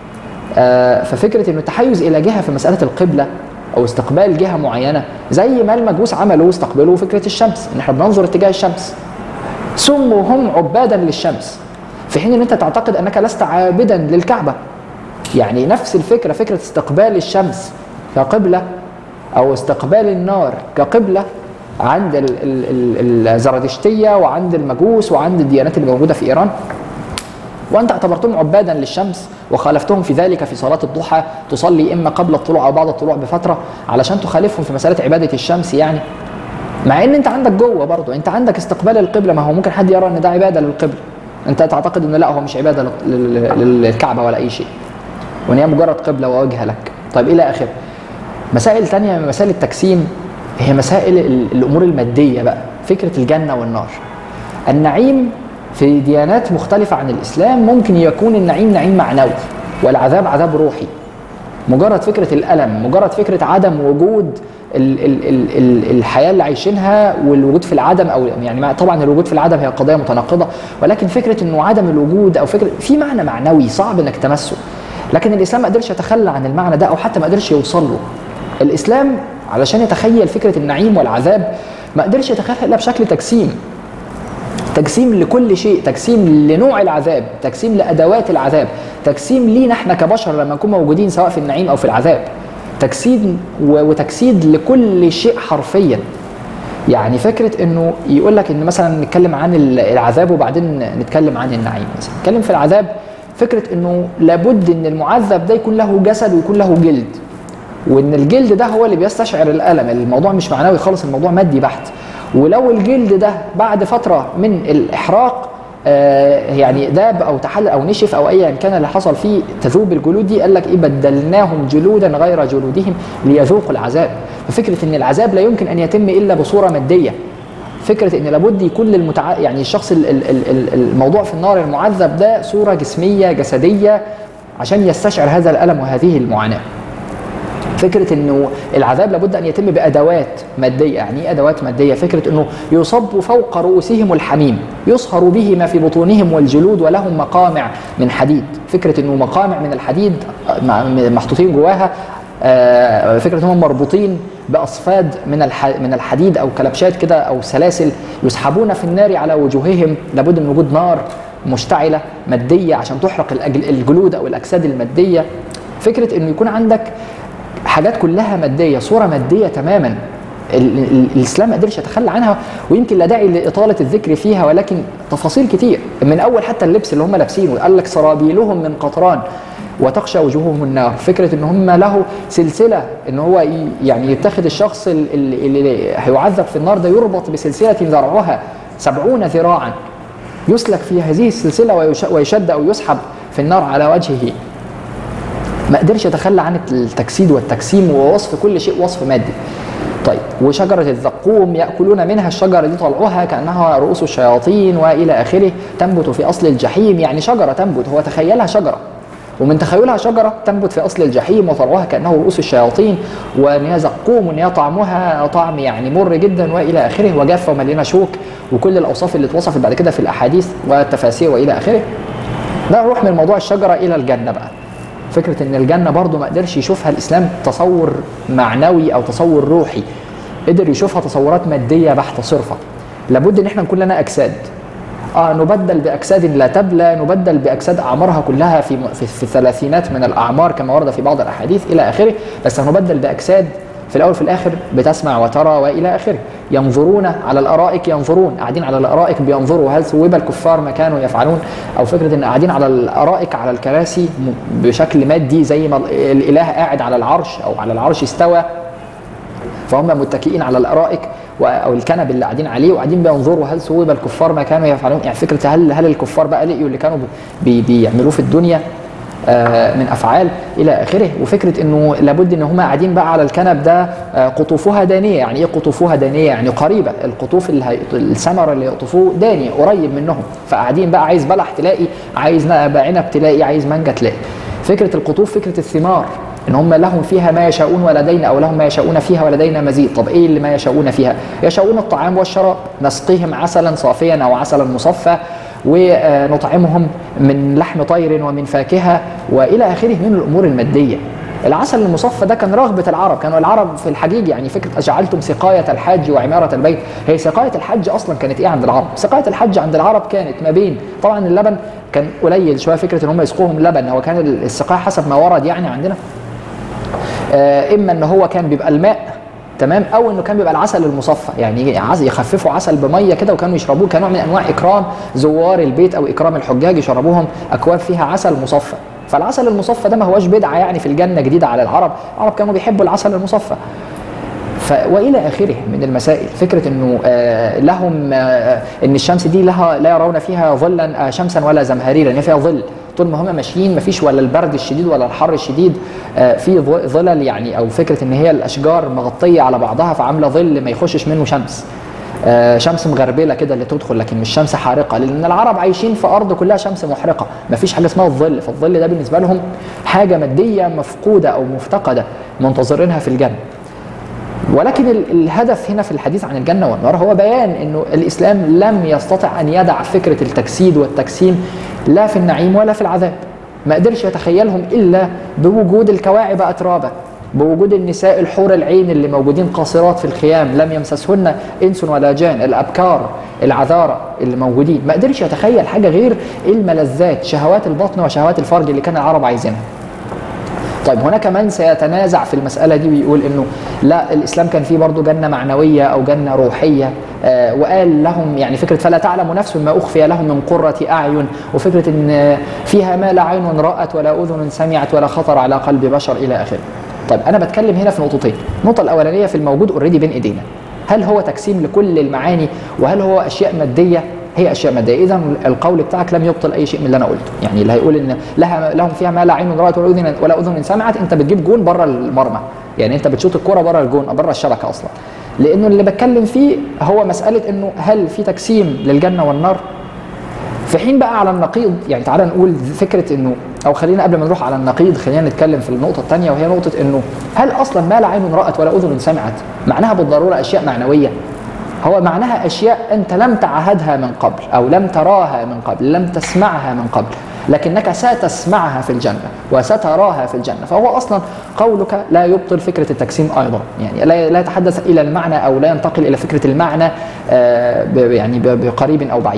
آه، ففكره انه التحيز الى جهه في مساله القبله او استقبال جهه معينه زي ما المجوس عملوا واستقبلوا فكره الشمس ان احنا بننظر اتجاه الشمس سموا هم عبادا للشمس في حين ان انت تعتقد انك لست عابدا للكعبه يعني نفس الفكره فكره استقبال الشمس كقبله او استقبال النار كقبله عند ال- ال- ال- الزرادشتيه وعند المجوس وعند الديانات اللي موجوده في ايران وانت اعتبرتهم عبادا للشمس وخالفتهم في ذلك في صلاه الضحى تصلي اما قبل الطلوع او بعد الطلوع بفتره علشان تخالفهم في مساله عباده الشمس يعني مع ان انت عندك جوه برضه انت عندك استقبال القبله ما هو ممكن حد يرى ان ده عباده للقبله انت تعتقد ان لا هو مش عباده لل- لل- للكعبه ولا اي شيء وان هي مجرد قبله ووجهه لك طيب الى اخره مسائل تانية من مسائل التجسيم هي مسائل ال- الامور الماديه بقى فكره الجنه والنار النعيم في ديانات مختلفه عن الاسلام ممكن يكون النعيم نعيم معنوي والعذاب عذاب روحي مجرد فكره الالم مجرد فكره عدم وجود ال ال ال ال الحياه اللي عايشينها والوجود في العدم او يعني مع- طبعا الوجود في العدم هي قضيه متناقضه ولكن فكره انه عدم الوجود او فكره في معنى معنوي صعب انك تمسه لكن الاسلام ما قدرش يتخلى عن المعنى ده او حتى ما قدرش يوصل له الاسلام علشان يتخيل فكره النعيم والعذاب ما قدرش يتخيلها الا بشكل تجسيم تجسيم لكل شيء تجسيم لنوع العذاب تجسيم لادوات العذاب تجسيم لينا احنا كبشر لما نكون موجودين سواء في النعيم او في العذاب تجسيد و- وتجسيد لكل شيء حرفيا يعني فكره انه يقول لك ان مثلا نتكلم عن ال- العذاب وبعدين نتكلم عن النعيم مثلا نتكلم في العذاب فكره انه لابد ان المعذب ده يكون له جسد ويكون له جلد وان الجلد ده هو اللي بيستشعر الالم الموضوع مش معنوي خالص الموضوع مادي بحت ولو الجلد ده بعد فتره من الاحراق آه، يعني داب او تحلل او نشف او ايا كان اللي حصل فيه تذوب الجلود دي قال لك ايه بدلناهم جلودا غير جلودهم ليذوقوا العذاب ففكره ان العذاب لا يمكن ان يتم الا بصوره ماديه فكره ان لابد يكون للمتع يعني الشخص ال- ال- ال- ال- الموضوع في النار المعذب ده صوره جسميه جسديه عشان يستشعر هذا الالم وهذه المعاناه فكره انه العذاب لابد ان يتم بادوات ماديه يعني ايه ادوات ماديه فكره انه يصب فوق رؤوسهم الحميم يصهر به ما في بطونهم والجلود ولهم مقامع من حديد فكره انه مقامع من الحديد مع- محطوطين جواها آه، فكره انهم مربوطين باصفاد من الح- من الحديد او كلبشات كده او سلاسل يسحبون في النار على وجوههم لابد من وجود نار مشتعله ماديه عشان تحرق الأجل- الجلود او الاجساد الماديه فكره انه يكون عندك حاجات كلها ماديه صوره ماديه تماما ال- ال- الاسلام ما قدرش يتخلى عنها ويمكن لا داعي لاطاله الذكر فيها ولكن تفاصيل كتير من اول حتى اللبس اللي هم لابسينه قال لك سرابيلهم من قطران وتخشى وجوههم النار فكره ان هم له سلسله ان هو ي- يعني يتخذ الشخص ال- ال- اللي هيعذب في النار ده يربط بسلسله ذرعها سبعون ذراعا يسلك في هذه السلسله ويش- ويشد او يسحب في النار على وجهه ما قدرش يتخلى عن التجسيد والتجسيم ووصف كل شيء وصف مادي طيب وشجرة الزقوم يأكلون منها الشجرة دي طلعوها كأنها رؤوس الشياطين وإلى آخره تنبت في أصل الجحيم يعني شجرة تنبت هو تخيلها شجرة ومن تخيلها شجرة تنبت في أصل الجحيم وطلعوها كأنه رؤوس الشياطين وإن هي زقوم وإن هي طعمها طعم يعني مر جدا وإلى آخره وجافة ومليانة شوك وكل الأوصاف اللي اتوصفت بعد كده في الأحاديث والتفاسير وإلى آخره ده نروح من موضوع الشجرة إلى الجنة بقى فكرة إن الجنة برضو ما قدرش يشوفها الإسلام تصور معنوي أو تصور روحي قدر يشوفها تصورات مادية بحتة صرفة لابد إن احنا نكون لنا أجساد آه نبدل بأجساد لا تبلى نبدل بأجساد أعمارها كلها في في, في الثلاثينات من الأعمار كما ورد في بعض الأحاديث إلى آخره بس هنبدل بأجساد في الأول في الآخر بتسمع وترى وإلى آخره ينظرون على الأرائك ينظرون قاعدين على الأرائك بينظروا هل ثوب الكفار ما كانوا يفعلون أو فكرة إن قاعدين على الأرائك على الكراسي م- بشكل مادي زي ما الإله قاعد على العرش أو على العرش استوى فهم متكئين على الارائك و- او الكنب اللي قاعدين عليه وقاعدين بينظروا هل ثوب الكفار ما كانوا يفعلون يعني فكره هل هل الكفار بقى لقيوا اللي كانوا بي بيعملوه في الدنيا آه، من افعال الى اخره وفكره انه لابد ان هم قاعدين بقى على الكنب ده آه، قطوفها دانيه يعني ايه قطوفها دانيه يعني قريبه القطوف اللي هي الثمر اللي يقطفوه داني قريب منهم فقاعدين بقى عايز بلح تلاقي عايز ن- عنب تلاقي عايز مانجا تلاقي فكره القطوف فكره الثمار ان هم لهم فيها ما يشاءون ولدينا او لهم ما يشاءون فيها ولدينا مزيد طب ايه اللي ما يشاءون فيها يشاءون الطعام والشراب نسقيهم عسلا صافيا او عسلا مصفى ونطعمهم من لحم طير ومن فاكهه والى اخره من الامور الماديه العسل المصفى ده كان رغبة العرب كانوا العرب في الحجيج يعني فكرة أجعلتم سقاية الحج وعمارة البيت هي سقاية الحج أصلا كانت إيه عند العرب سقاية الحج عند العرب كانت ما بين طبعا اللبن كان قليل شوية فكرة إن هم يسقوهم لبن هو كان السقاية حسب ما ورد يعني عندنا آه، اما ان هو كان بيبقى الماء تمام او انه كان بيبقى العسل المصفى يعني عز- يخففوا عسل بميه كده وكانوا يشربوه كنوع من انواع اكرام زوار البيت او اكرام الحجاج يشربوهم اكواب فيها عسل مصفى فالعسل المصفى ده ما هوش بدعه يعني في الجنه جديده على العرب العرب كانوا بيحبوا العسل المصفى ف... والى اخره من المسائل فكره انه آه لهم آه ان الشمس دي لها لا يرون فيها ظلا آه شمسا ولا زمهريرا يعني فيها ظل طول ما هم ماشيين ما فيش ولا البرد الشديد ولا الحر الشديد آه في ظ- ظلل يعني او فكره ان هي الاشجار مغطيه على بعضها فعامله ظل ما يخشش منه شمس آه، شمس مغربله كده اللي تدخل لكن مش شمس حارقه لان العرب عايشين في ارض كلها شمس محرقه ما فيش حاجه اسمها الظل فالظل ده بالنسبه لهم حاجه ماديه مفقوده او مفتقده منتظرينها في الجنه ولكن ال- الهدف هنا في الحديث عن الجنه والنار هو بيان انه الاسلام لم يستطع ان يدع فكره التجسيد والتجسيم لا في النعيم ولا في العذاب ما قدرش يتخيلهم الا بوجود الكواعب اترابا بوجود النساء الحور العين اللي موجودين قاصرات في الخيام لم يمسسهن انس ولا جان الابكار العذارى اللي موجودين ما قدرش يتخيل حاجه غير الملذات شهوات البطن وشهوات الفرج اللي كان العرب عايزينها طيب هناك من سيتنازع في المسألة دي ويقول إنه لا الإسلام كان فيه برضه جنة معنوية أو جنة روحية آه وقال لهم يعني فكرة فلا تعلم نفس ما أخفي لهم من قرة أعين وفكرة إن فيها ما لا عين رأت ولا أذن سمعت ولا خطر على قلب بشر إلى آخره. طيب أنا بتكلم هنا في نقطتين، النقطة الأولانية في الموجود أوريدي بين إيدينا. هل هو تجسيم لكل المعاني وهل هو أشياء مادية هي اشياء ماديه اذا القول بتاعك لم يبطل اي شيء من اللي انا قلته يعني اللي هيقول ان لها لهم فيها ما لا عين رات ولا اذن ولا اذن سمعت انت بتجيب جون بره المرمى يعني انت بتشوط الكره بره الجون بره الشبكه اصلا لانه اللي بتكلم فيه هو مساله انه هل في تجسيم للجنه والنار في حين بقى على النقيض يعني تعالى نقول فكره انه او خلينا قبل ما نروح على النقيض خلينا نتكلم في النقطه الثانيه وهي نقطه انه هل اصلا ما لا عين رات ولا اذن سمعت معناها بالضروره اشياء معنويه هو معناها اشياء انت لم تعهدها من قبل او لم تراها من قبل لم تسمعها من قبل لكنك ستسمعها في الجنه وستراها في الجنه فهو اصلا قولك لا يبطل فكره التجسيم ايضا يعني لا لا يتحدث الى المعنى او لا ينتقل الى فكره المعنى يعني بقريب او بعيد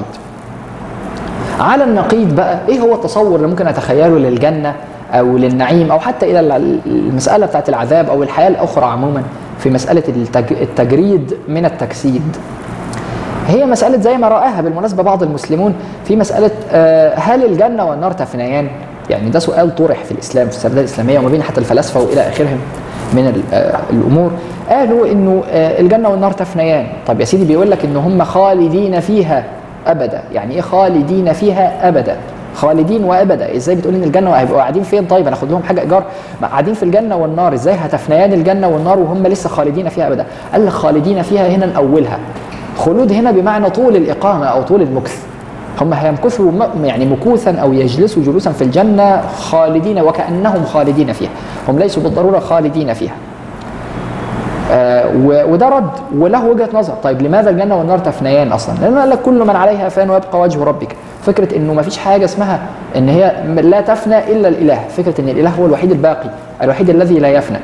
على النقيض بقى ايه هو التصور اللي ممكن اتخيله للجنه او للنعيم او حتى الى المساله بتاعت العذاب او الحياه الاخرى عموما في مسألة التجريد من التجسيد هي مسألة زي ما رآها بالمناسبة بعض المسلمون في مسألة هل الجنة والنار تفنيان؟ يعني ده سؤال طرح في الإسلام في السردية الإسلامية وما بين حتى الفلاسفة وإلى آخرهم من الأمور قالوا إنه الجنة والنار تفنيان طب يا سيدي بيقول لك إن هم خالدين فيها أبدا يعني إيه خالدين فيها أبدا خالدين وابدا ازاي بتقول ان الجنه هيبقوا قاعدين فين طيب انا اخد لهم حاجه ايجار قاعدين في الجنه والنار ازاي هتفنيان الجنه والنار وهم لسه خالدين فيها ابدا قال لك خالدين فيها هنا نأولها خلود هنا بمعنى طول الاقامه او طول المكث هم هيمكثوا يعني مكوثا او يجلسوا جلوسا في الجنه خالدين وكانهم خالدين فيها هم ليسوا بالضروره خالدين فيها آه وده رد وله وجهه نظر طيب لماذا الجنه والنار تفنيان اصلا لان قال لك كل من عليها فان ويبقى وجه ربك فكره انه ما فيش حاجه اسمها ان هي لا تفنى الا الاله فكره ان الاله هو الوحيد الباقي الوحيد الذي لا يفنى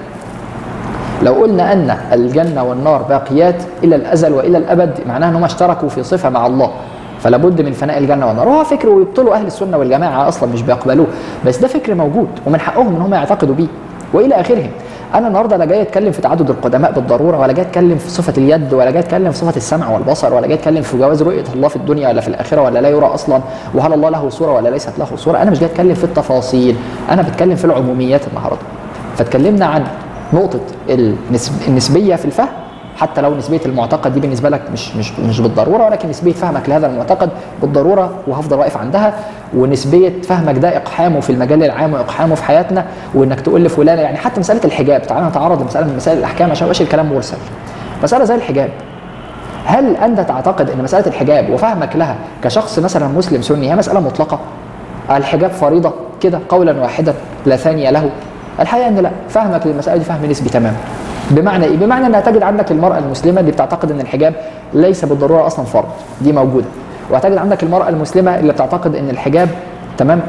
لو قلنا ان الجنه والنار باقيات الى الازل والى الابد معناها انهم اشتركوا في صفه مع الله فلا بد من فناء الجنه والنار وهو فكر ويبطلوا اهل السنه والجماعه اصلا مش بيقبلوه بس ده فكر موجود ومن حقهم ان هم يعتقدوا بيه والى اخرهم انا النهارده لا جاي اتكلم في تعدد القدماء بالضروره ولا جاي اتكلم في صفه اليد ولا جاي اتكلم في صفه السمع والبصر ولا جاي اتكلم في جواز رؤيه الله في الدنيا ولا في الاخره ولا لا يرى اصلا وهل الله له صوره ولا ليست له صوره انا مش جاي اتكلم في التفاصيل انا بتكلم في العموميات النهارده فاتكلمنا عن نقطه النسب النسبيه في الفهم حتى لو نسبيه المعتقد دي بالنسبه لك مش مش مش بالضروره ولكن نسبيه فهمك لهذا المعتقد بالضروره وهفضل واقف عندها ونسبيه فهمك ده اقحامه في المجال العام واقحامه في حياتنا وانك تقول لفلانه يعني حتى مساله الحجاب تعالى نتعرض لمساله من مسائل الاحكام عشان مبقاش الكلام مرسل مساله زي الحجاب هل انت تعتقد ان مساله الحجاب وفهمك لها كشخص مثلا مسلم سني هي مساله مطلقه الحجاب فريضه كده قولا واحدا لا ثاني له الحقيقه ان لا فهمك للمساله دي فهم نسبي تماما بمعنى ايه؟ بمعنى انها تجد عندك المراه المسلمه اللي بتعتقد ان الحجاب ليس بالضروره اصلا فرض دي موجوده وهتجد عندك المراه المسلمه اللي بتعتقد ان الحجاب تمام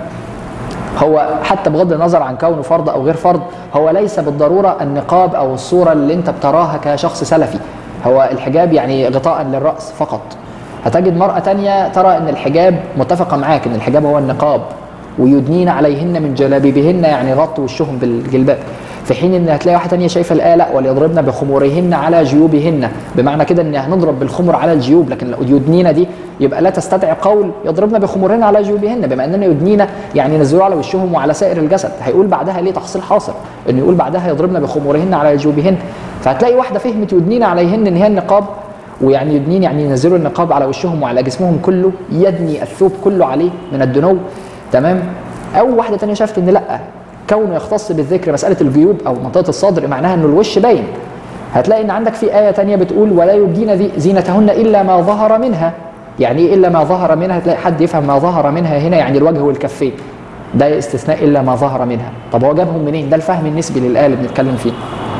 هو حتى بغض النظر عن كونه فرض او غير فرض هو ليس بالضروره النقاب او الصوره اللي انت بتراها كشخص سلفي هو الحجاب يعني غطاء للراس فقط هتجد مرأة تانية ترى ان الحجاب متفقة معاك ان الحجاب هو النقاب ويدنين عليهن من جلابيبهن يعني غطوا وشهم بالجلباب في حين ان هتلاقي واحده ثانيه شايفه الايه لا وليضربن بخمورهن على جيوبهن بمعنى كده ان هنضرب بالخمر على الجيوب لكن يدنين دي يبقى لا تستدعي قول يضربن بخمورهن على جيوبهن بما اننا يدنين يعني ينزلوا على وشهم وعلى سائر الجسد هيقول بعدها ليه تحصيل حاصل انه يقول بعدها يضربن بخمورهن على جيوبهن فهتلاقي واحده فهمت يدنين عليهن ان هي النقاب ويعني يدنين يعني ينزلوا النقاب على وشهم وعلى جسمهم كله يدني الثوب كله عليه من الدنو تمام او واحده ثانيه شافت ان لا كونه يختص بالذكر مساله الجيوب او منطقه الصدر معناها انه الوش باين هتلاقي ان عندك في ايه تانية بتقول ولا يبدين زينتهن الا ما ظهر منها يعني ايه الا ما ظهر منها تلاقي حد يفهم ما ظهر منها هنا يعني الوجه والكفين ده استثناء الا ما ظهر منها طب هو جابهم منين ده الفهم النسبي للايه اللي بنتكلم فيه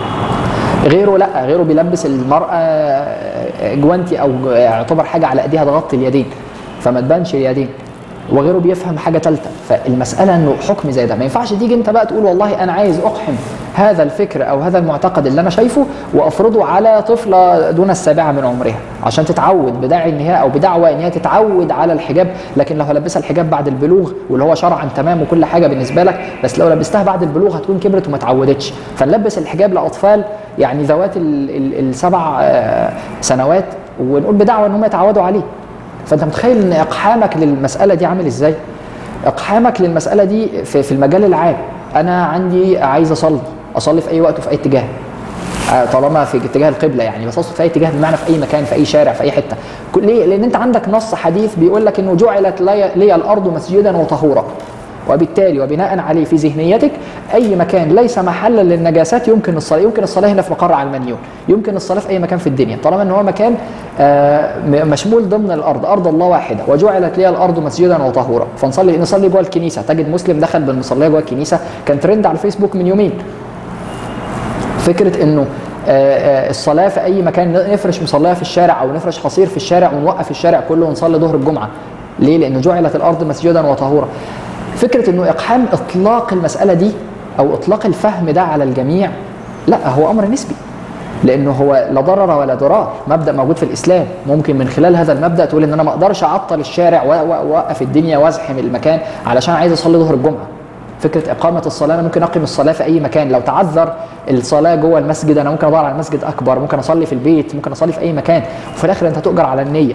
غيره لا غيره بيلبس المراه جوانتي او يعتبر حاجه على ايديها تغطي اليدين فما تبانش اليدين وغيره بيفهم حاجه ثالثه فالمساله انه حكم زي ده ما ينفعش تيجي انت بقى تقول والله انا عايز اقحم هذا الفكر او هذا المعتقد اللي انا شايفه وافرضه على طفله دون السابعه من عمرها عشان تتعود بداعي ان هي او بدعوى ان هي تتعود على الحجاب لكن لو هلبسها الحجاب بعد البلوغ واللي هو شرعا تمام وكل حاجه بالنسبه لك بس لو لبستها بعد البلوغ هتكون كبرت وما اتعودتش فنلبس الحجاب لاطفال يعني ذوات ال- ال- السبع آه، سنوات ونقول بدعوى ان هم يتعودوا عليه فانت متخيل ان اقحامك للمساله دي عامل ازاي؟ اقحامك للمساله دي في, في المجال العام انا عندي عايز اصلي اصلي في اي وقت وفي اي اتجاه آه، طالما في اتجاه القبله يعني بس اقصد في اي اتجاه بمعنى في اي مكان في اي شارع في اي حته كل- ليه؟ لان انت عندك نص حديث بيقول لك انه جعلت لي, لي الارض مسجدا وطهورا وبالتالي وبناء عليه في ذهنيتك اي مكان ليس محلا للنجاسات يمكن الصلاه يمكن الصلاه هنا في مقر علمانيون يمكن الصلاه في اي مكان في الدنيا طالما ان هو مكان آه، م- مشمول ضمن الارض ارض الله واحده وجعلت لي الارض مسجدا وطهورا فنصلي نصلي جوه الكنيسه تجد مسلم دخل بالمصليه جوه الكنيسه كان ترند على الفيسبوك من يومين فكره انه آه، آه، الصلاه في اي مكان نفرش مصلاه في الشارع او نفرش حصير في الشارع ونوقف الشارع كله ونصلي ظهر الجمعه ليه لانه جعلت الارض مسجدا وطهورا فكره انه اقحام اطلاق المساله دي او اطلاق الفهم ده على الجميع لا هو امر نسبي لانه هو لا ضرر ولا ضرار مبدا موجود في الاسلام ممكن من خلال هذا المبدا تقول ان انا ما اقدرش اعطل الشارع و- و- واوقف الدنيا وازحم المكان علشان عايز اصلي ظهر الجمعه فكره اقامه الصلاه انا ممكن اقيم الصلاه في اي مكان لو تعذر الصلاه جوه المسجد انا ممكن ادور على مسجد اكبر ممكن اصلي في البيت ممكن اصلي في اي مكان وفي الاخر انت تؤجر على النيه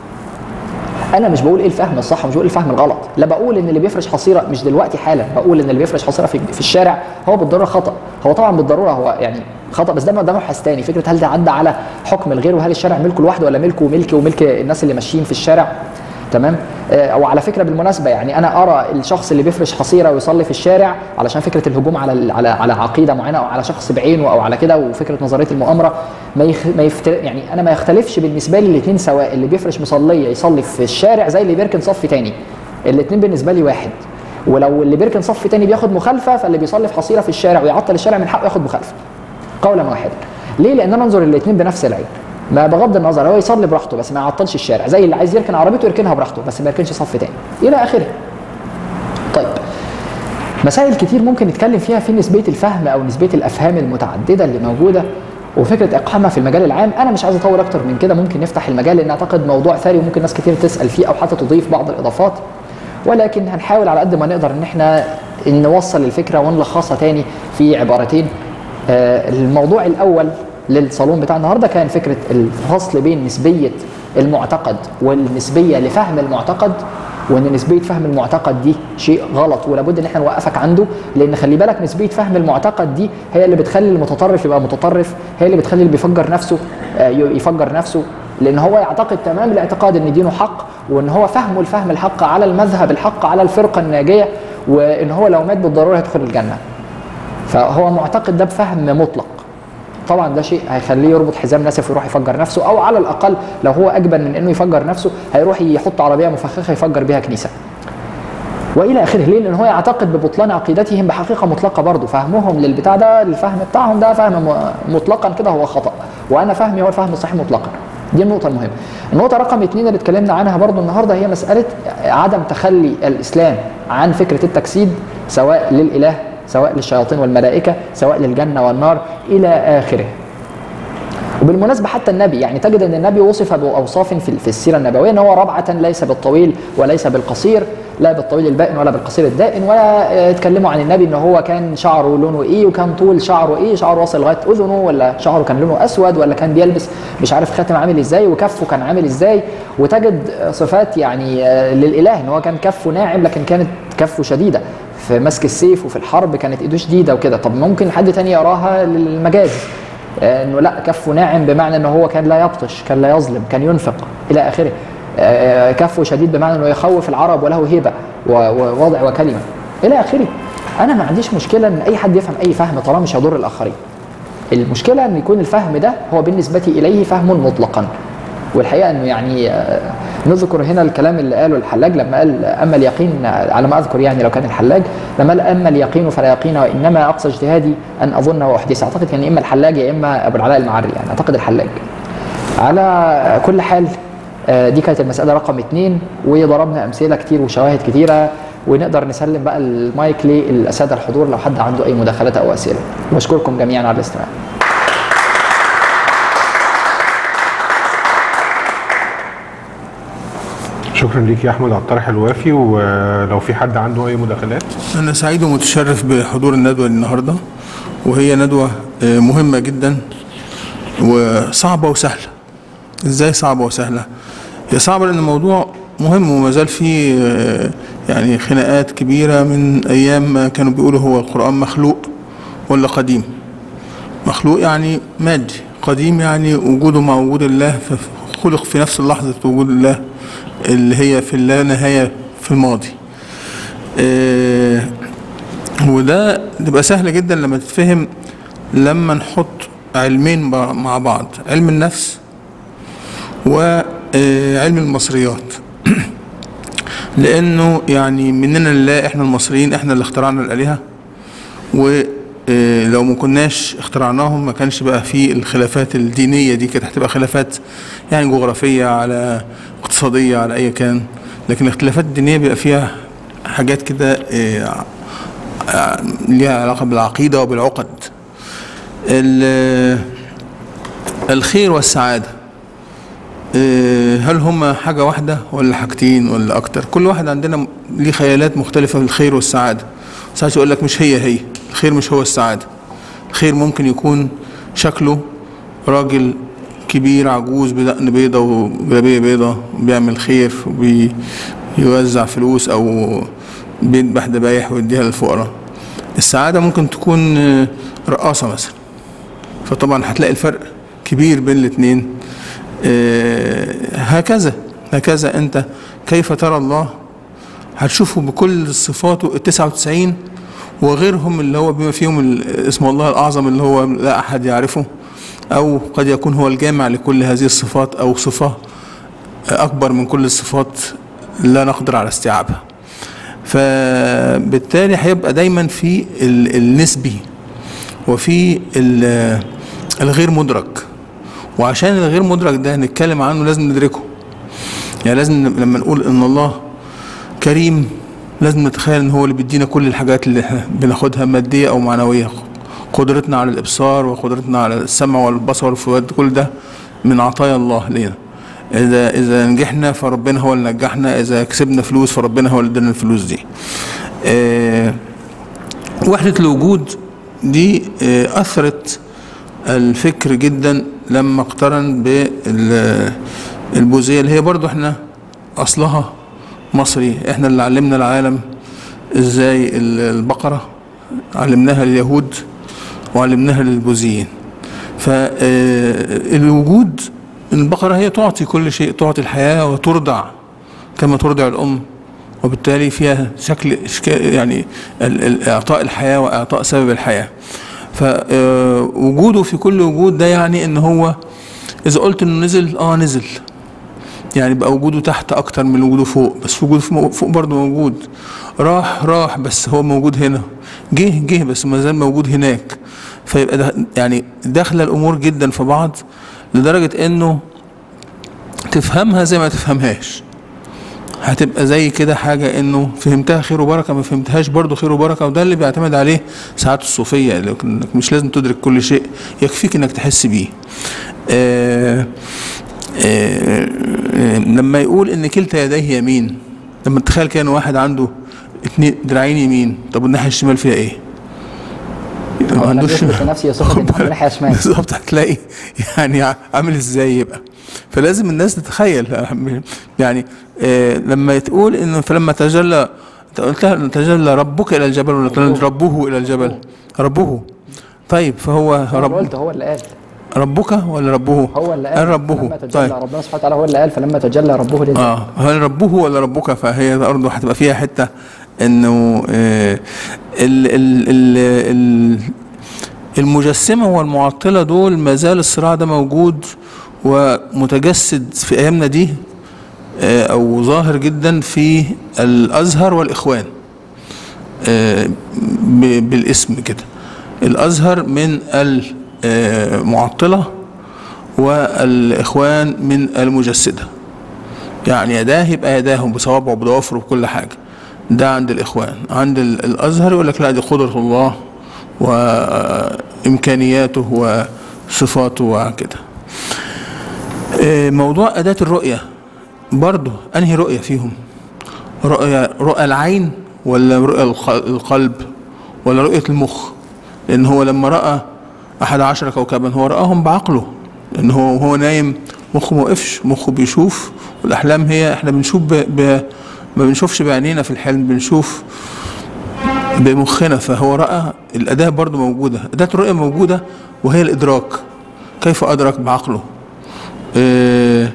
انا مش بقول ايه الفهم الصح ومش بقول الفهم الغلط لا بقول ان اللي بيفرش حصيره مش دلوقتي حالا بقول ان اللي بيفرش حصيره في, في الشارع هو بالضروره خطا هو طبعا بالضروره هو يعني خطا بس ده ده مبحث تاني فكره هل ده عدى على حكم الغير وهل الشارع ملكه لوحده ولا ملكه وملكي وملك الناس اللي ماشيين في الشارع تمام آه، او على فكره بالمناسبه يعني انا ارى الشخص اللي بيفرش حصيره ويصلي في الشارع علشان فكره الهجوم على ال- على على عقيده معينه او على شخص بعينه او على كده وفكره نظريه المؤامره ما يخ... ما يفت... يعني انا ما يختلفش بالنسبه لي الاثنين سواء اللي بيفرش مصليه يصلي في الشارع زي اللي بيركن صف تاني الاثنين بالنسبه لي واحد ولو اللي بيركن صف تاني بياخد مخالفه فاللي بيصلي في حصيره في الشارع ويعطل الشارع من حقه ياخد مخالفه قولا واحدا ليه لان انا انظر الاثنين بنفس العين ما بغض النظر هو يصلي براحته بس ما يعطلش الشارع زي اللي عايز يركن عربيته يركنها براحته بس ما يركنش صف تاني الى اخره طيب مسائل كتير ممكن نتكلم فيها في نسبيه الفهم او نسبيه الافهام المتعدده اللي موجوده وفكره اقحامها في المجال العام انا مش عايز اطول اكتر من كده ممكن نفتح المجال لان اعتقد موضوع ثري وممكن ناس كتير تسال فيه او حتى تضيف بعض الاضافات ولكن هنحاول على قد ما نقدر ان احنا نوصل الفكره ونلخصها تاني في عبارتين آه، الموضوع الاول للصالون بتاع النهارده كان فكره الفصل بين نسبيه المعتقد والنسبيه لفهم المعتقد وان نسبيه فهم المعتقد دي شيء غلط ولابد ان احنا نوقفك عنده لان خلي بالك نسبيه فهم المعتقد دي هي اللي بتخلي المتطرف يبقى متطرف هي اللي بتخلي اللي بيفجر نفسه آه، يفجر نفسه لان هو يعتقد تمام الاعتقاد ان دينه حق وان هو فهمه الفهم الحق على المذهب الحق على الفرقه الناجيه وان هو لو مات بالضروره يدخل الجنه فهو معتقد ده بفهم مطلق طبعا ده شيء هيخليه يربط حزام ناسف ويروح يفجر نفسه او على الاقل لو هو اجبن من انه يفجر نفسه هيروح يحط عربيه مفخخه يفجر بيها كنيسه والى اخره ليه؟ لان هو يعتقد ببطلان عقيدتهم بحقيقه مطلقه برضه فهمهم للبتاع ده الفهم بتاعهم ده فهم م- مطلقا كده هو خطا وانا فهمي هو الفهم الصحيح مطلقا دي النقطة المهمة. النقطة رقم اثنين اللي اتكلمنا عنها برضو النهاردة هي مسألة عدم تخلي الإسلام عن فكرة التجسيد سواء للإله سواء للشياطين والملائكة سواء للجنة والنار إلى آخره. وبالمناسبة حتى النبي يعني تجد أن النبي وصف بأوصاف في في السيرة النبوية أن هو ربعة ليس بالطويل وليس بالقصير لا بالطويل البائن ولا بالقصير الدائن ولا آه، اتكلموا عن النبي ان هو كان شعره لونه ايه وكان طول شعره ايه شعره واصل لغايه اذنه ولا شعره كان لونه اسود ولا كان بيلبس مش عارف خاتم عامل ازاي وكفه كان عامل ازاي وتجد آه، صفات يعني آه، للاله ان هو كان كفه ناعم لكن كانت كفه شديده في مسك السيف وفي الحرب كانت ايده شديده وكده طب ممكن حد تاني يراها للمجاز آه، انه لا كفه ناعم بمعنى انه هو كان لا يبطش كان لا يظلم كان ينفق الى اخره آه، كفه شديد بمعنى انه يخوف العرب وله هبه و- ووضع وكلمه الى اخره انا ما عنديش مشكله ان اي حد يفهم اي فهم طالما مش هيضر الاخرين المشكله ان يكون الفهم ده هو بالنسبه اليه فهم مطلقا والحقيقه انه يعني آه، نذكر هنا الكلام اللي قاله الحلاج لما قال اما اليقين على ما اذكر يعني لو كان الحلاج لما قال اما اليقين فلا يقين وانما اقصى اجتهادي ان اظن واحدث اعتقد كان يا اما الحلاج يا اما ابو العلاء المعري يعني اعتقد الحلاج على كل حال آه، دي كانت المسألة رقم اتنين وضربنا أمثلة كتير وشواهد كتيرة ونقدر نسلم بقى المايك للساده الحضور لو حد عنده اي مداخلات او اسئله بشكركم جميعا على الاستماع شكرا ليك يا احمد على الطرح الوافي ولو في حد عنده اي مداخلات أنا سعيد ومتشرف بحضور الندوة النهاردة وهي ندوة آه، مهمة جدا وصعبة وسهلة إزاي صعبة وسهلة؟ هي صعبة لأن الموضوع مهم وما زال فيه آه، يعني خناقات كبيرة من أيام ما كانوا بيقولوا هو القرآن مخلوق ولا قديم مخلوق يعني مادي قديم يعني وجوده مع وجود الله فخلق في نفس لحظة وجود الله اللي هي في اللا نهاية في الماضي آه، وده تبقى سهلة جدا لما تتفهم لما نحط علمين ب- مع بعض علم النفس وعلم المصريات لانه يعني مننا لله احنا المصريين احنا اللي اخترعنا الالهه ولو ما كناش اخترعناهم ما كانش بقى في الخلافات الدينيه دي كانت هتبقى خلافات يعني جغرافيه على اقتصاديه على اي كان لكن الاختلافات الدينيه بيبقى فيها حاجات كده اه، اه، ليها علاقه بالعقيده وبالعقد ال- الخير والسعاده آه، هل هما حاجة واحدة ولا حاجتين ولا أكتر؟ كل واحد عندنا ليه خيالات مختلفة في الخير والسعادة. ساعات يقول لك مش هي هي، الخير مش هو السعادة. الخير ممكن يكون شكله راجل كبير عجوز بدقن بيضة وجلابية بيضة بيعمل خير وبيوزع فلوس أو بيذبح ذبايح ويديها للفقراء. السعادة ممكن تكون آه، رقاصة مثلا. فطبعا هتلاقي الفرق كبير بين الاثنين آه، هكذا هكذا انت كيف ترى الله هتشوفه بكل صفاته ال 99 وغيرهم اللي هو بما فيهم ال- اسم الله الاعظم اللي هو لا احد يعرفه او قد يكون هو الجامع لكل هذه الصفات او صفه اكبر من كل الصفات لا نقدر على استيعابها فبالتالي هيبقى دايما في ال- النسبي وفي ال- الغير مدرك وعشان الغير مدرك ده نتكلم عنه لازم ندركه يعني لازم ن- لما نقول ان الله كريم لازم نتخيل ان هو اللي بيدينا كل الحاجات اللي احنا بناخدها ماديه او معنويه قدرتنا على الابصار وقدرتنا على السمع والبصر والفؤاد كل ده من عطايا الله لينا اذا اذا نجحنا فربنا هو اللي نجحنا اذا كسبنا فلوس فربنا هو اللي ادانا الفلوس دي آه، وحده الوجود دي آه، اثرت الفكر جدا لما اقترن بالبوذيه اللي هي برضو احنا اصلها مصري احنا اللي علمنا العالم ازاي ال- البقره علمناها لليهود وعلمناها للبوذيين فالوجود البقره هي تعطي كل شيء تعطي الحياه وترضع كما ترضع الام وبالتالي فيها شكل إشكال يعني ال- ال- اعطاء الحياه واعطاء سبب الحياه فوجوده في كل وجود ده يعني ان هو اذا قلت انه نزل اه نزل يعني بقى وجوده تحت اكتر من وجوده فوق بس وجوده فوق فوق برضه موجود راح راح بس هو موجود هنا جه جه بس ما زال موجود هناك فيبقى ده يعني داخله الامور جدا في بعض لدرجه انه تفهمها زي ما تفهمهاش هتبقى زي كده حاجة انه فهمتها خير وبركة ما فهمتهاش برضو خير وبركة وده اللي بيعتمد عليه ساعات الصوفية انك مش لازم تدرك كل شيء يكفيك انك تحس بيه آه آه آه لما يقول ان كلتا يديه يمين لما تخيل كان واحد عنده اتنين دراعين يمين طب والناحية الشمال فيها ايه؟ ما أنا عندوش بثبت لنفسي صفه ان عنده ناحيه شمال بالظبط هتلاقي يعني عامل ازاي يبقى فلازم الناس تتخيل يعني آه لما تقول انه فلما تجلى انت قلتها تجلى ربك الى الجبل ولا تجلى ربه الى الجبل ربه طيب فهو انا رب قلت هو اللي قال ربك ولا ربه؟ هو اللي قال قال ربه لما تجلى طيب ربنا سبحانه وتعالى هو اللي قال فلما تجلى ربه للجبل اه هل ربه ولا ربك فهي برضه هتبقى فيها حته انه آه ال ال ال ال المجسمه والمعطله دول ما زال الصراع ده موجود ومتجسد في ايامنا دي آه او ظاهر جدا في الازهر والاخوان آه ب- بالاسم كده الازهر من المعطله والاخوان من المجسده يعني يداه يبقى يداهم بصوابعه وبضوافره وبكل حاجه ده عند الاخوان عند ال- الازهر يقول لك لا دي قدره الله وامكانياته وصفاته وكده آه، موضوع اداه الرؤيه برضه انهي رؤيه فيهم رؤيه رؤى العين ولا رؤيه الق- القلب ولا رؤيه المخ لان هو لما راى احد عشر كوكبا هو راهم بعقله لان هو هو نايم مخه ما وقفش مخه بيشوف والاحلام هي احنا بنشوف ب... ب... ما بنشوفش بعينينا في الحلم بنشوف بمخنا فهو راى الاداه برضو موجوده اداه الرؤيه موجوده وهي الادراك كيف ادرك بعقله آه،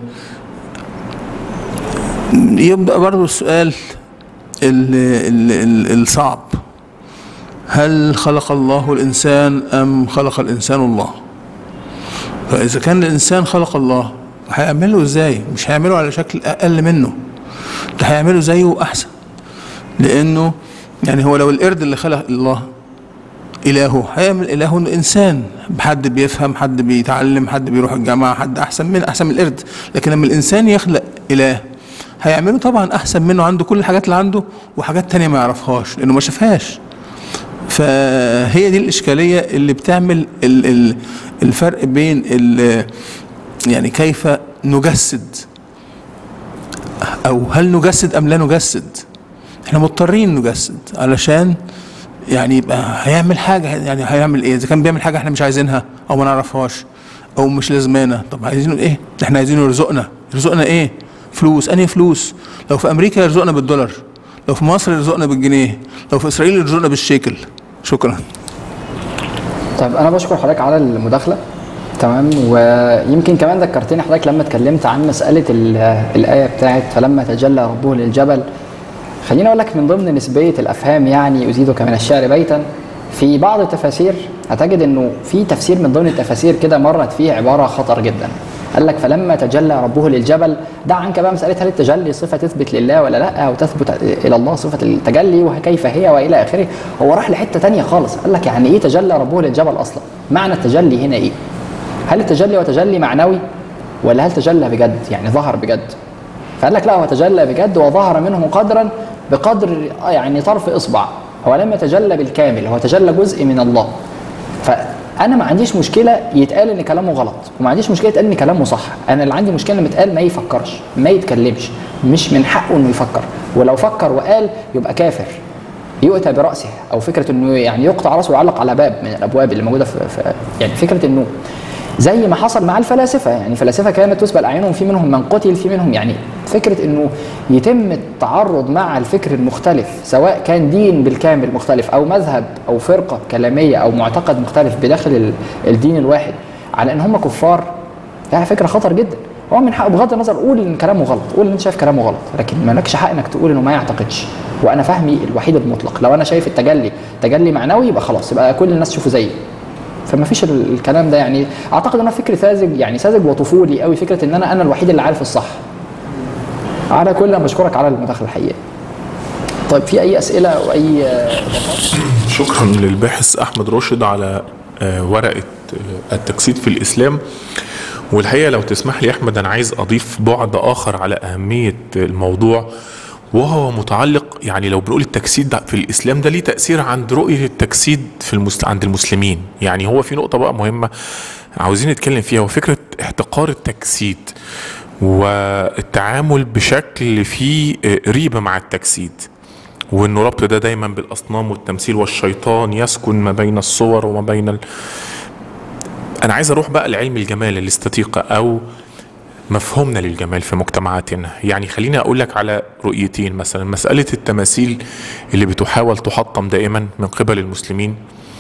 يبدا برضو السؤال ال... ال... ال... الصعب هل خلق الله الانسان ام خلق الانسان الله فاذا كان الانسان خلق الله هيعمله ازاي مش هيعمله على شكل اقل منه ده هيعمله زيه احسن لانه يعني هو لو القرد اللي خلق الله إلهه هيعمل إله إنسان حد بيفهم حد بيتعلم حد بيروح الجامعة حد أحسن من أحسن من القرد لكن لما الإنسان يخلق إله هيعمله طبعا أحسن منه عنده كل الحاجات اللي عنده وحاجات تانية ما يعرفهاش لأنه ما شافهاش فهي دي الإشكالية اللي بتعمل ال- ال- الفرق بين ال- يعني كيف نجسد أو هل نجسد أم لا نجسد احنا مضطرين نجسد علشان يعني يبقى هيعمل حاجة يعني هيعمل ايه اذا كان بيعمل حاجة احنا مش عايزينها او ما نعرفهاش او مش لازمانا طب عايزينه ايه احنا عايزينه يرزقنا يرزقنا ايه فلوس انهي فلوس لو في امريكا يرزقنا بالدولار لو في مصر يرزقنا بالجنيه لو في اسرائيل يرزقنا بالشيكل شكرا طيب انا بشكر حضرتك على المداخله تمام ويمكن كمان ذكرتني حضرتك لما اتكلمت عن مساله ال- الايه بتاعت فلما تجلى ربه للجبل خليني اقول لك من ضمن نسبيه الافهام يعني ازيدك من الشعر بيتا في بعض التفاسير هتجد انه في تفسير من ضمن التفاسير كده مرت فيه عباره خطر جدا قال لك فلما تجلى ربه للجبل دع عنك بقى مساله هل التجلي صفه تثبت لله ولا لا او تثبت الى الله صفه التجلي وكيف هي والى اخره هو راح لحته تانية خالص قال لك يعني ايه تجلى ربه للجبل اصلا معنى التجلي هنا ايه هل التجلي وتجلي معنوي ولا هل تجلى بجد يعني ظهر بجد فقال لك لا هو تجلى بجد وظهر منه قدرا بقدر يعني طرف اصبع هو لم يتجلى بالكامل هو تجلى جزء من الله فانا ما عنديش مشكله يتقال ان كلامه غلط وما عنديش مشكله يتقال ان كلامه صح انا اللي عندي مشكله لما يتقال ما يفكرش ما يتكلمش مش من حقه انه يفكر ولو فكر وقال يبقى كافر يؤتى براسه او فكره انه يعني يقطع راسه ويعلق على باب من الابواب اللي موجوده في, في يعني فكره انه زي ما حصل مع الفلاسفه يعني الفلاسفه كانت تسبل اعينهم في منهم من قتل في منهم يعني فكره انه يتم التعرض مع الفكر المختلف سواء كان دين بالكامل مختلف او مذهب او فرقه كلاميه او معتقد مختلف بداخل ال- الدين الواحد على ان هم كفار يعني فكره خطر جدا هو من حقه بغض النظر قول ان كلامه غلط قول ان انت شايف كلامه غلط لكن مالكش حق انك تقول انه ما يعتقدش وانا فهمي الوحيد المطلق لو انا شايف التجلي تجلي معنوي يبقى خلاص يبقى كل الناس تشوفه زيي فما فيش ال- الكلام ده يعني اعتقد انه فكر ساذج يعني ساذج وطفولي قوي فكره ان انا انا الوحيد اللي عارف الصح على كل انا بشكرك على المداخله الحقيقه طيب في اي اسئله او اي آه، شكرا للباحث احمد راشد على آه، ورقه آه، التجسيد في الاسلام والحقيقه لو تسمح لي يا احمد انا عايز اضيف بعد اخر على اهميه الموضوع وهو متعلق يعني لو بنقول التجسيد ده في الاسلام ده ليه تاثير عند رؤيه التجسيد في المسل... عند المسلمين يعني هو في نقطه بقى مهمه عاوزين نتكلم فيها وفكره احتقار التجسيد والتعامل بشكل فيه آه، ريبه مع التجسيد وانه ربط ده دايما بالاصنام والتمثيل والشيطان يسكن ما بين الصور وما بين ال... انا عايز اروح بقى لعلم الجمال الاستاتيقة او مفهومنا للجمال في مجتمعاتنا يعني خليني اقول لك على رؤيتين مثلا مسألة التماثيل اللي بتحاول تحطم دائما من قبل المسلمين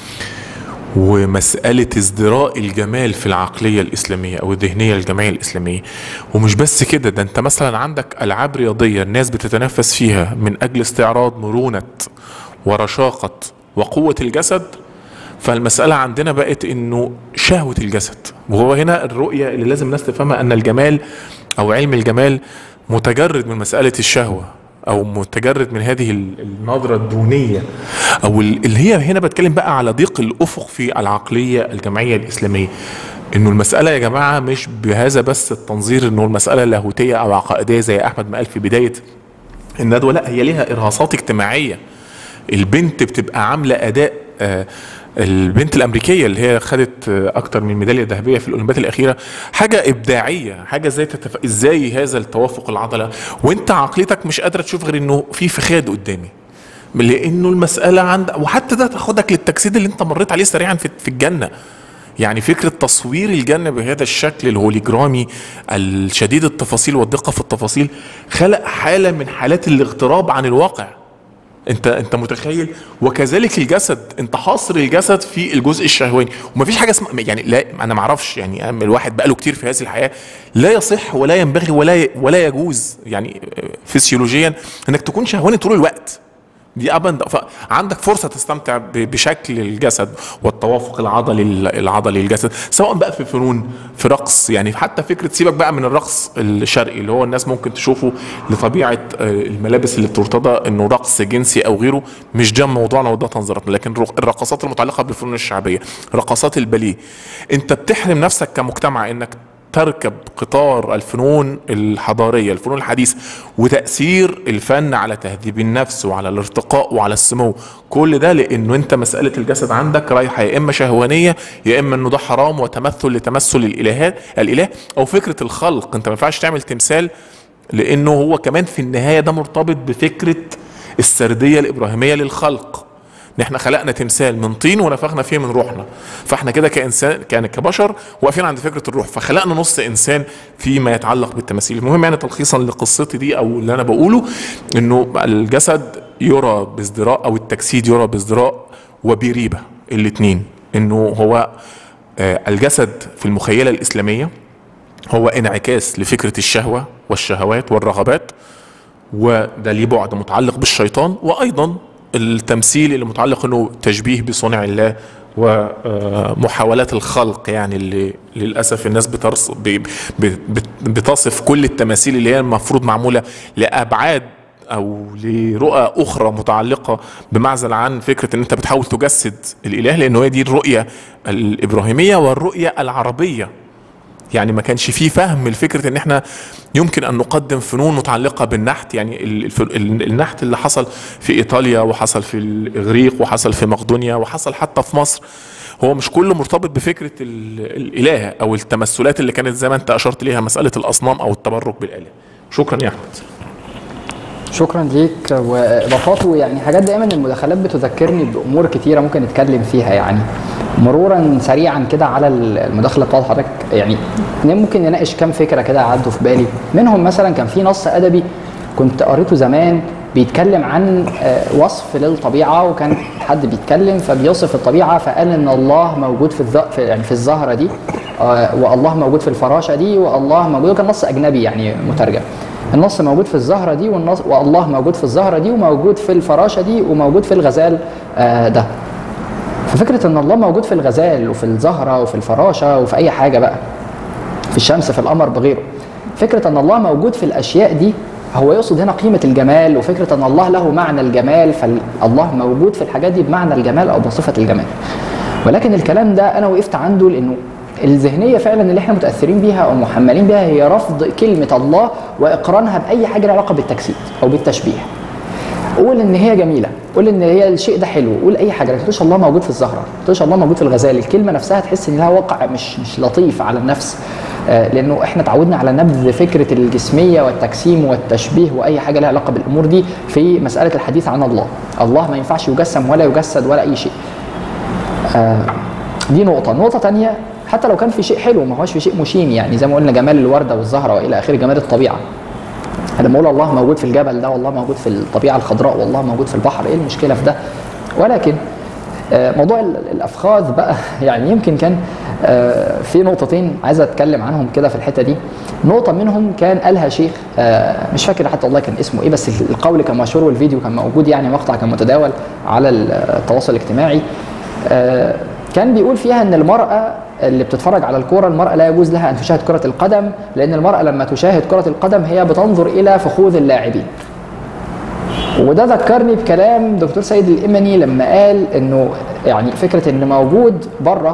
ومسألة ازدراء الجمال في العقلية الإسلامية أو الذهنية الجماعية الإسلامية ومش بس كده ده أنت مثلا عندك ألعاب رياضية الناس بتتنافس فيها من أجل استعراض مرونة ورشاقة وقوة الجسد فالمسألة عندنا بقت إنه شهوة الجسد وهو هنا الرؤية اللي لازم الناس تفهمها أن الجمال أو علم الجمال متجرد من مسألة الشهوة او متجرد من هذه ال- النظره الدونيه او ال- اللي هي هنا بتكلم بقى على ضيق الافق في العقليه الجمعيه الاسلاميه انه المساله يا جماعه مش بهذا بس التنظير انه المساله لاهوتيه او عقائديه زي احمد ما قال في بدايه الندوه لا هي ليها ارهاصات اجتماعيه البنت بتبقى عامله اداء آه، البنت الامريكيه اللي هي خدت آه، اكتر من ميداليه ذهبيه في الاولمبياد الاخيره حاجه ابداعيه حاجه ازاي تتف... ازاي هذا التوافق العضله وانت عقليتك مش قادره تشوف غير انه في فخاد قدامي لانه المساله عند وحتى ده تاخدك للتجسيد اللي انت مريت عليه سريعا في في الجنه يعني فكرة تصوير الجنة بهذا الشكل الهوليجرامي الشديد التفاصيل والدقة في التفاصيل خلق حالة من حالات الاغتراب عن الواقع انت انت متخيل وكذلك الجسد انت حاصر الجسد في الجزء الشهواني ومفيش حاجه اسمها يعني لا انا ما اعرفش يعني أما الواحد بقاله كتير في هذه الحياه لا يصح ولا ينبغي ولا ولا يجوز يعني فسيولوجيا انك تكون شهواني طول الوقت دي ابدا فعندك فرصه تستمتع ب- بشكل الجسد والتوافق العضلي العضلي للجسد سواء بقى في فنون في رقص يعني حتى فكره سيبك بقى من الرقص الشرقي اللي هو الناس ممكن تشوفه لطبيعه آه، الملابس اللي بترتضى انه رقص جنسي او غيره مش ده موضوعنا وده تنظيراتنا لكن الرق- الرقصات المتعلقه بالفنون الشعبيه رقصات الباليه انت بتحرم نفسك كمجتمع انك تركب قطار الفنون الحضارية الفنون الحديثة وتأثير الفن على تهذيب النفس وعلى الارتقاء وعلى السمو كل ده لأنه أنت مسألة الجسد عندك رايحة يا إما شهوانية يا إما أنه ده حرام وتمثل لتمثل الإلهات الإله أو فكرة الخلق أنت ما ينفعش تعمل تمثال لأنه هو كمان في النهاية ده مرتبط بفكرة السردية الإبراهيمية للخلق ان احنا خلقنا تمثال من طين ونفخنا فيه من روحنا فاحنا كده كانسان كان كبشر واقفين عند فكره الروح فخلقنا نص انسان فيما يتعلق بالتماثيل المهم يعني تلخيصا لقصتي دي او اللي انا بقوله انه الجسد يرى بازدراء او التجسيد يرى بازدراء وبريبه الاثنين انه هو آه، الجسد في المخيله الاسلاميه هو انعكاس لفكره الشهوه والشهوات والرغبات وده ليه بعد متعلق بالشيطان وايضا التمثيل اللي متعلق انه تشبيه بصنع الله ومحاولات الخلق يعني اللي للاسف الناس بترص ب- ب- بت- بتصف كل التماثيل اللي هي المفروض معموله لابعاد او لرؤى اخرى متعلقه بمعزل عن فكره ان انت بتحاول تجسد الاله لانه هي دي الرؤيه الابراهيميه والرؤيه العربيه يعني ما كانش فيه فهم لفكره ان احنا يمكن ان نقدم فنون متعلقه بالنحت يعني ال- الف- ال- النحت اللي حصل في ايطاليا وحصل في الاغريق وحصل في مقدونيا وحصل حتى في مصر هو مش كله مرتبط بفكره ال- الاله او التمثلات اللي كانت زي ما انت اشرت ليها مساله الاصنام او التبرك بالاله شكرا يا احمد شكرا ليك واضافاته يعني حاجات دايما المداخلات بتذكرني بامور كتيره ممكن نتكلم فيها يعني مرورا سريعا كده على المداخله بتاعت حضرتك يعني ممكن نناقش كام فكره كده عدوا في بالي منهم مثلا كان في نص ادبي كنت قريته زمان بيتكلم عن آه، وصف للطبيعه وكان حد بيتكلم فبيوصف الطبيعه فقال ان الله موجود في الز... في يعني في الزهره دي آه، والله موجود في الفراشه دي والله موجود كان نص اجنبي يعني مترجم النص موجود في الزهره دي والنص والله موجود في الزهره دي وموجود في الفراشه دي وموجود في الغزال آه، ده ففكره ان الله موجود في الغزال وفي الزهره وفي الفراشه وفي اي حاجه بقى في الشمس في القمر بغيره فكره ان الله موجود في الاشياء دي هو يقصد هنا قيمه الجمال وفكره ان الله له معنى الجمال فالله موجود في الحاجات دي بمعنى الجمال او بصفه الجمال ولكن الكلام ده انا وقفت عنده لانه الذهنيه فعلا اللي احنا متاثرين بيها او محملين بيها هي رفض كلمه الله واقرانها باي حاجه لها علاقه بالتجسيد او بالتشبيه قول ان هي جميله قول ان هي الشيء ده حلو قول اي حاجه لكن ما تقولش الله موجود في الزهره ما تقولش الله موجود في الغزال الكلمه نفسها تحس ان لها واقع مش مش لطيف على النفس آه، لانه احنا اتعودنا على نبذ فكره الجسميه والتجسيم والتشبيه واي حاجه لها علاقه بالامور دي في مساله الحديث عن الله الله ما ينفعش يجسم ولا يجسد ولا اي شيء آه، دي نقطة، نقطة تانية حتى لو كان في شيء حلو ما هوش في شيء مشين يعني زي ما قلنا جمال الوردة والزهرة وإلى آخره جمال الطبيعة. لما أقول الله موجود في الجبل ده والله موجود في الطبيعة الخضراء والله موجود في البحر إيه المشكلة في ده؟ ولكن آه، موضوع ال- الأفخاذ بقى يعني يمكن كان آه، في نقطتين عايز أتكلم عنهم كده في الحتة دي. نقطة منهم كان قالها شيخ آه، مش فاكر حتى والله كان اسمه إيه بس القول كان مشهور والفيديو كان موجود يعني مقطع كان متداول على التواصل الاجتماعي. آه، كان بيقول فيها ان المراه اللي بتتفرج على الكوره المراه لا يجوز لها ان تشاهد كره القدم لان المراه لما تشاهد كره القدم هي بتنظر الى فخوذ اللاعبين وده ذكرني بكلام دكتور سيد الامني لما قال انه يعني فكره ان موجود بره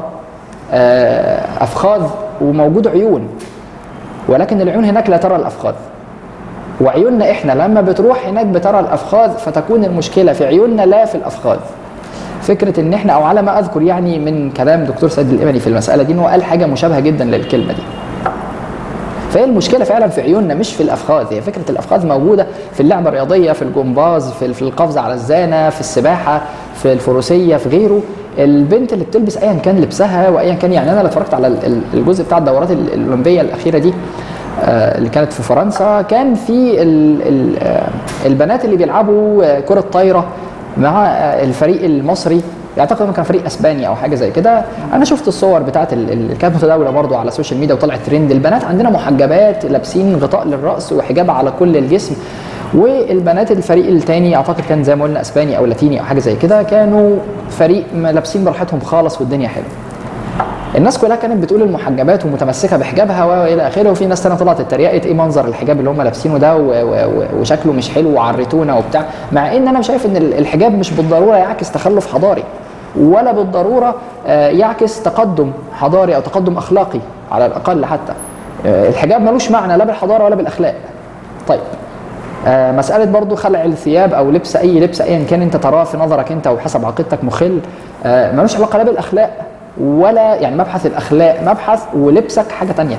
افخاذ وموجود عيون ولكن العيون هناك لا ترى الافخاذ وعيوننا احنا لما بتروح هناك بترى الافخاذ فتكون المشكله في عيوننا لا في الافخاذ فكره ان احنا او على ما اذكر يعني من كلام دكتور سيد الامني في المساله دي ان هو قال حاجه مشابهه جدا للكلمه دي فهي المشكله فعلا في عيوننا مش في الافخاذ هي فكره الافخاذ موجوده في اللعبه الرياضيه في الجمباز في في القفز على الزانه في السباحه في الفروسيه في غيره البنت اللي بتلبس ايا كان لبسها وايا كان يعني انا اللي اتفرجت على ال- ال- الجزء بتاع الدورات ال- الاولمبيه الاخيره دي آه، اللي كانت في فرنسا كان في ال- ال- آه، البنات اللي بيلعبوا آه، كره طايره مع آه، الفريق المصري اعتقد انه كان فريق اسباني او حاجه زي كده انا شفت الصور بتاعت ال- اللي كانت متداوله برضو على السوشيال ميديا وطلعت ترند البنات عندنا محجبات لابسين غطاء للراس وحجاب على كل الجسم والبنات الفريق الثاني اعتقد كان زي ما قلنا اسباني او لاتيني او حاجه زي كده كانوا فريق م- لابسين براحتهم خالص والدنيا حلوه الناس كلها كانت بتقول المحجبات ومتمسكه بحجابها والى اخره وفي ناس تانية طلعت اتريقت ايه منظر الحجاب اللي هم لابسينه ده و- و- و- وشكله مش حلو وعرتونا وبتاع مع ان انا شايف ان ال- الحجاب مش بالضروره يعكس تخلف حضاري ولا بالضروره آه، يعكس تقدم حضاري او تقدم اخلاقي على الاقل حتى آه، الحجاب ملوش معنى لا بالحضاره ولا بالاخلاق طيب آه، مسألة برضو خلع الثياب أو لبس أي لبس أيا كان أنت تراه في نظرك أنت وحسب عقيدتك مخل آه، ملوش علاقة لا بالأخلاق ولا يعني مبحث الأخلاق مبحث ولبسك حاجة تانية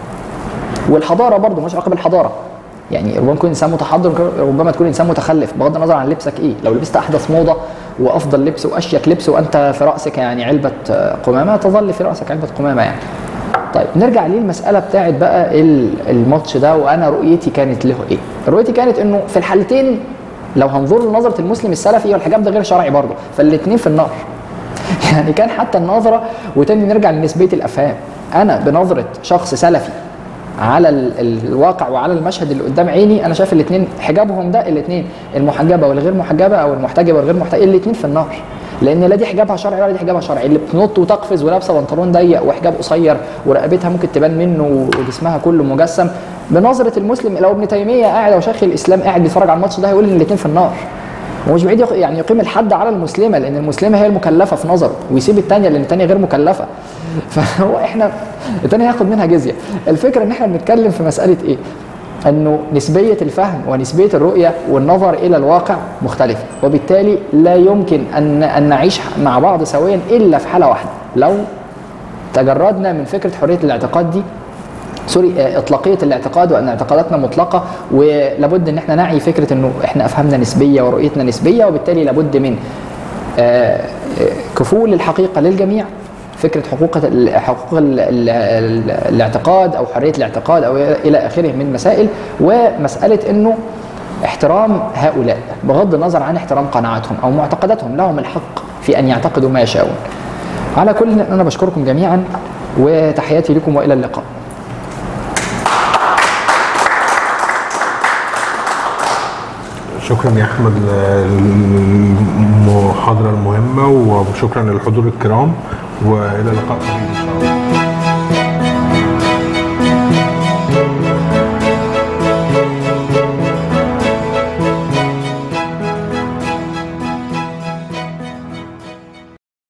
والحضارة برضو ملوش علاقة بالحضارة يعني ربما تكون انسان متحضر ربما تكون انسان متخلف بغض النظر عن لبسك ايه لو لبست احدث موضه وافضل لبس واشيك لبس وانت في راسك يعني علبه آه، قمامه تظل في راسك علبه قمامه يعني طيب نرجع للمساله بتاعت بقى ال- الماتش ده وانا رؤيتي كانت له ايه رؤيتي كانت انه في الحالتين لو هنظر لنظره المسلم السلفي والحجاب ده غير شرعي برضه فالاثنين في النار يعني كان حتى النظره وتاني نرجع لنسبيه الافهام انا بنظره شخص سلفي على ال- الواقع وعلى المشهد اللي قدام عيني انا شايف الاثنين حجابهم ده الاثنين المحجبه والغير محجبه او المحتجبه والغير محتجبه الاثنين في النار لان لا دي حجابها شرعي ولا دي حجابها شرعي اللي بتنط وتقفز ولابسه بنطلون ضيق وحجاب قصير ورقبتها ممكن تبان منه وجسمها كله مجسم بنظره المسلم لو ابن تيميه قاعد او شيخ الاسلام قاعد بيتفرج على الماتش ده هيقول ان الاثنين في النار ومش بعيد يق- يعني يقيم الحد على المسلمه لان المسلمه هي المكلفه في نظره ويسيب الثانيه لان الثانيه غير مكلفه فهو احنا الثانيه هياخد منها جزيه الفكره ان احنا بنتكلم في مساله ايه انه نسبيه الفهم ونسبيه الرؤيه والنظر الى الواقع مختلفه وبالتالي لا يمكن ان ان نعيش مع بعض سويا الا في حاله واحده لو تجردنا من فكره حريه الاعتقاد دي سوري آه، اطلاقيه الاعتقاد وان اعتقاداتنا مطلقه ولابد ان احنا نعي فكره انه احنا افهامنا نسبيه ورؤيتنا نسبيه وبالتالي لابد من آه، آه، كفول الحقيقه للجميع فكره حقوق ال- حقوق ال- ال- ال- الاعتقاد او حريه الاعتقاد او الى اخره من مسائل ومساله انه احترام هؤلاء بغض النظر عن احترام قناعاتهم او معتقداتهم لهم الحق في ان يعتقدوا ما يشاءون. على كل انا بشكركم جميعا وتحياتي لكم والى اللقاء. شكرا يا احمد للمحاضره المهمه وشكرا للحضور الكرام والى اللقاء قريب ان شاء الله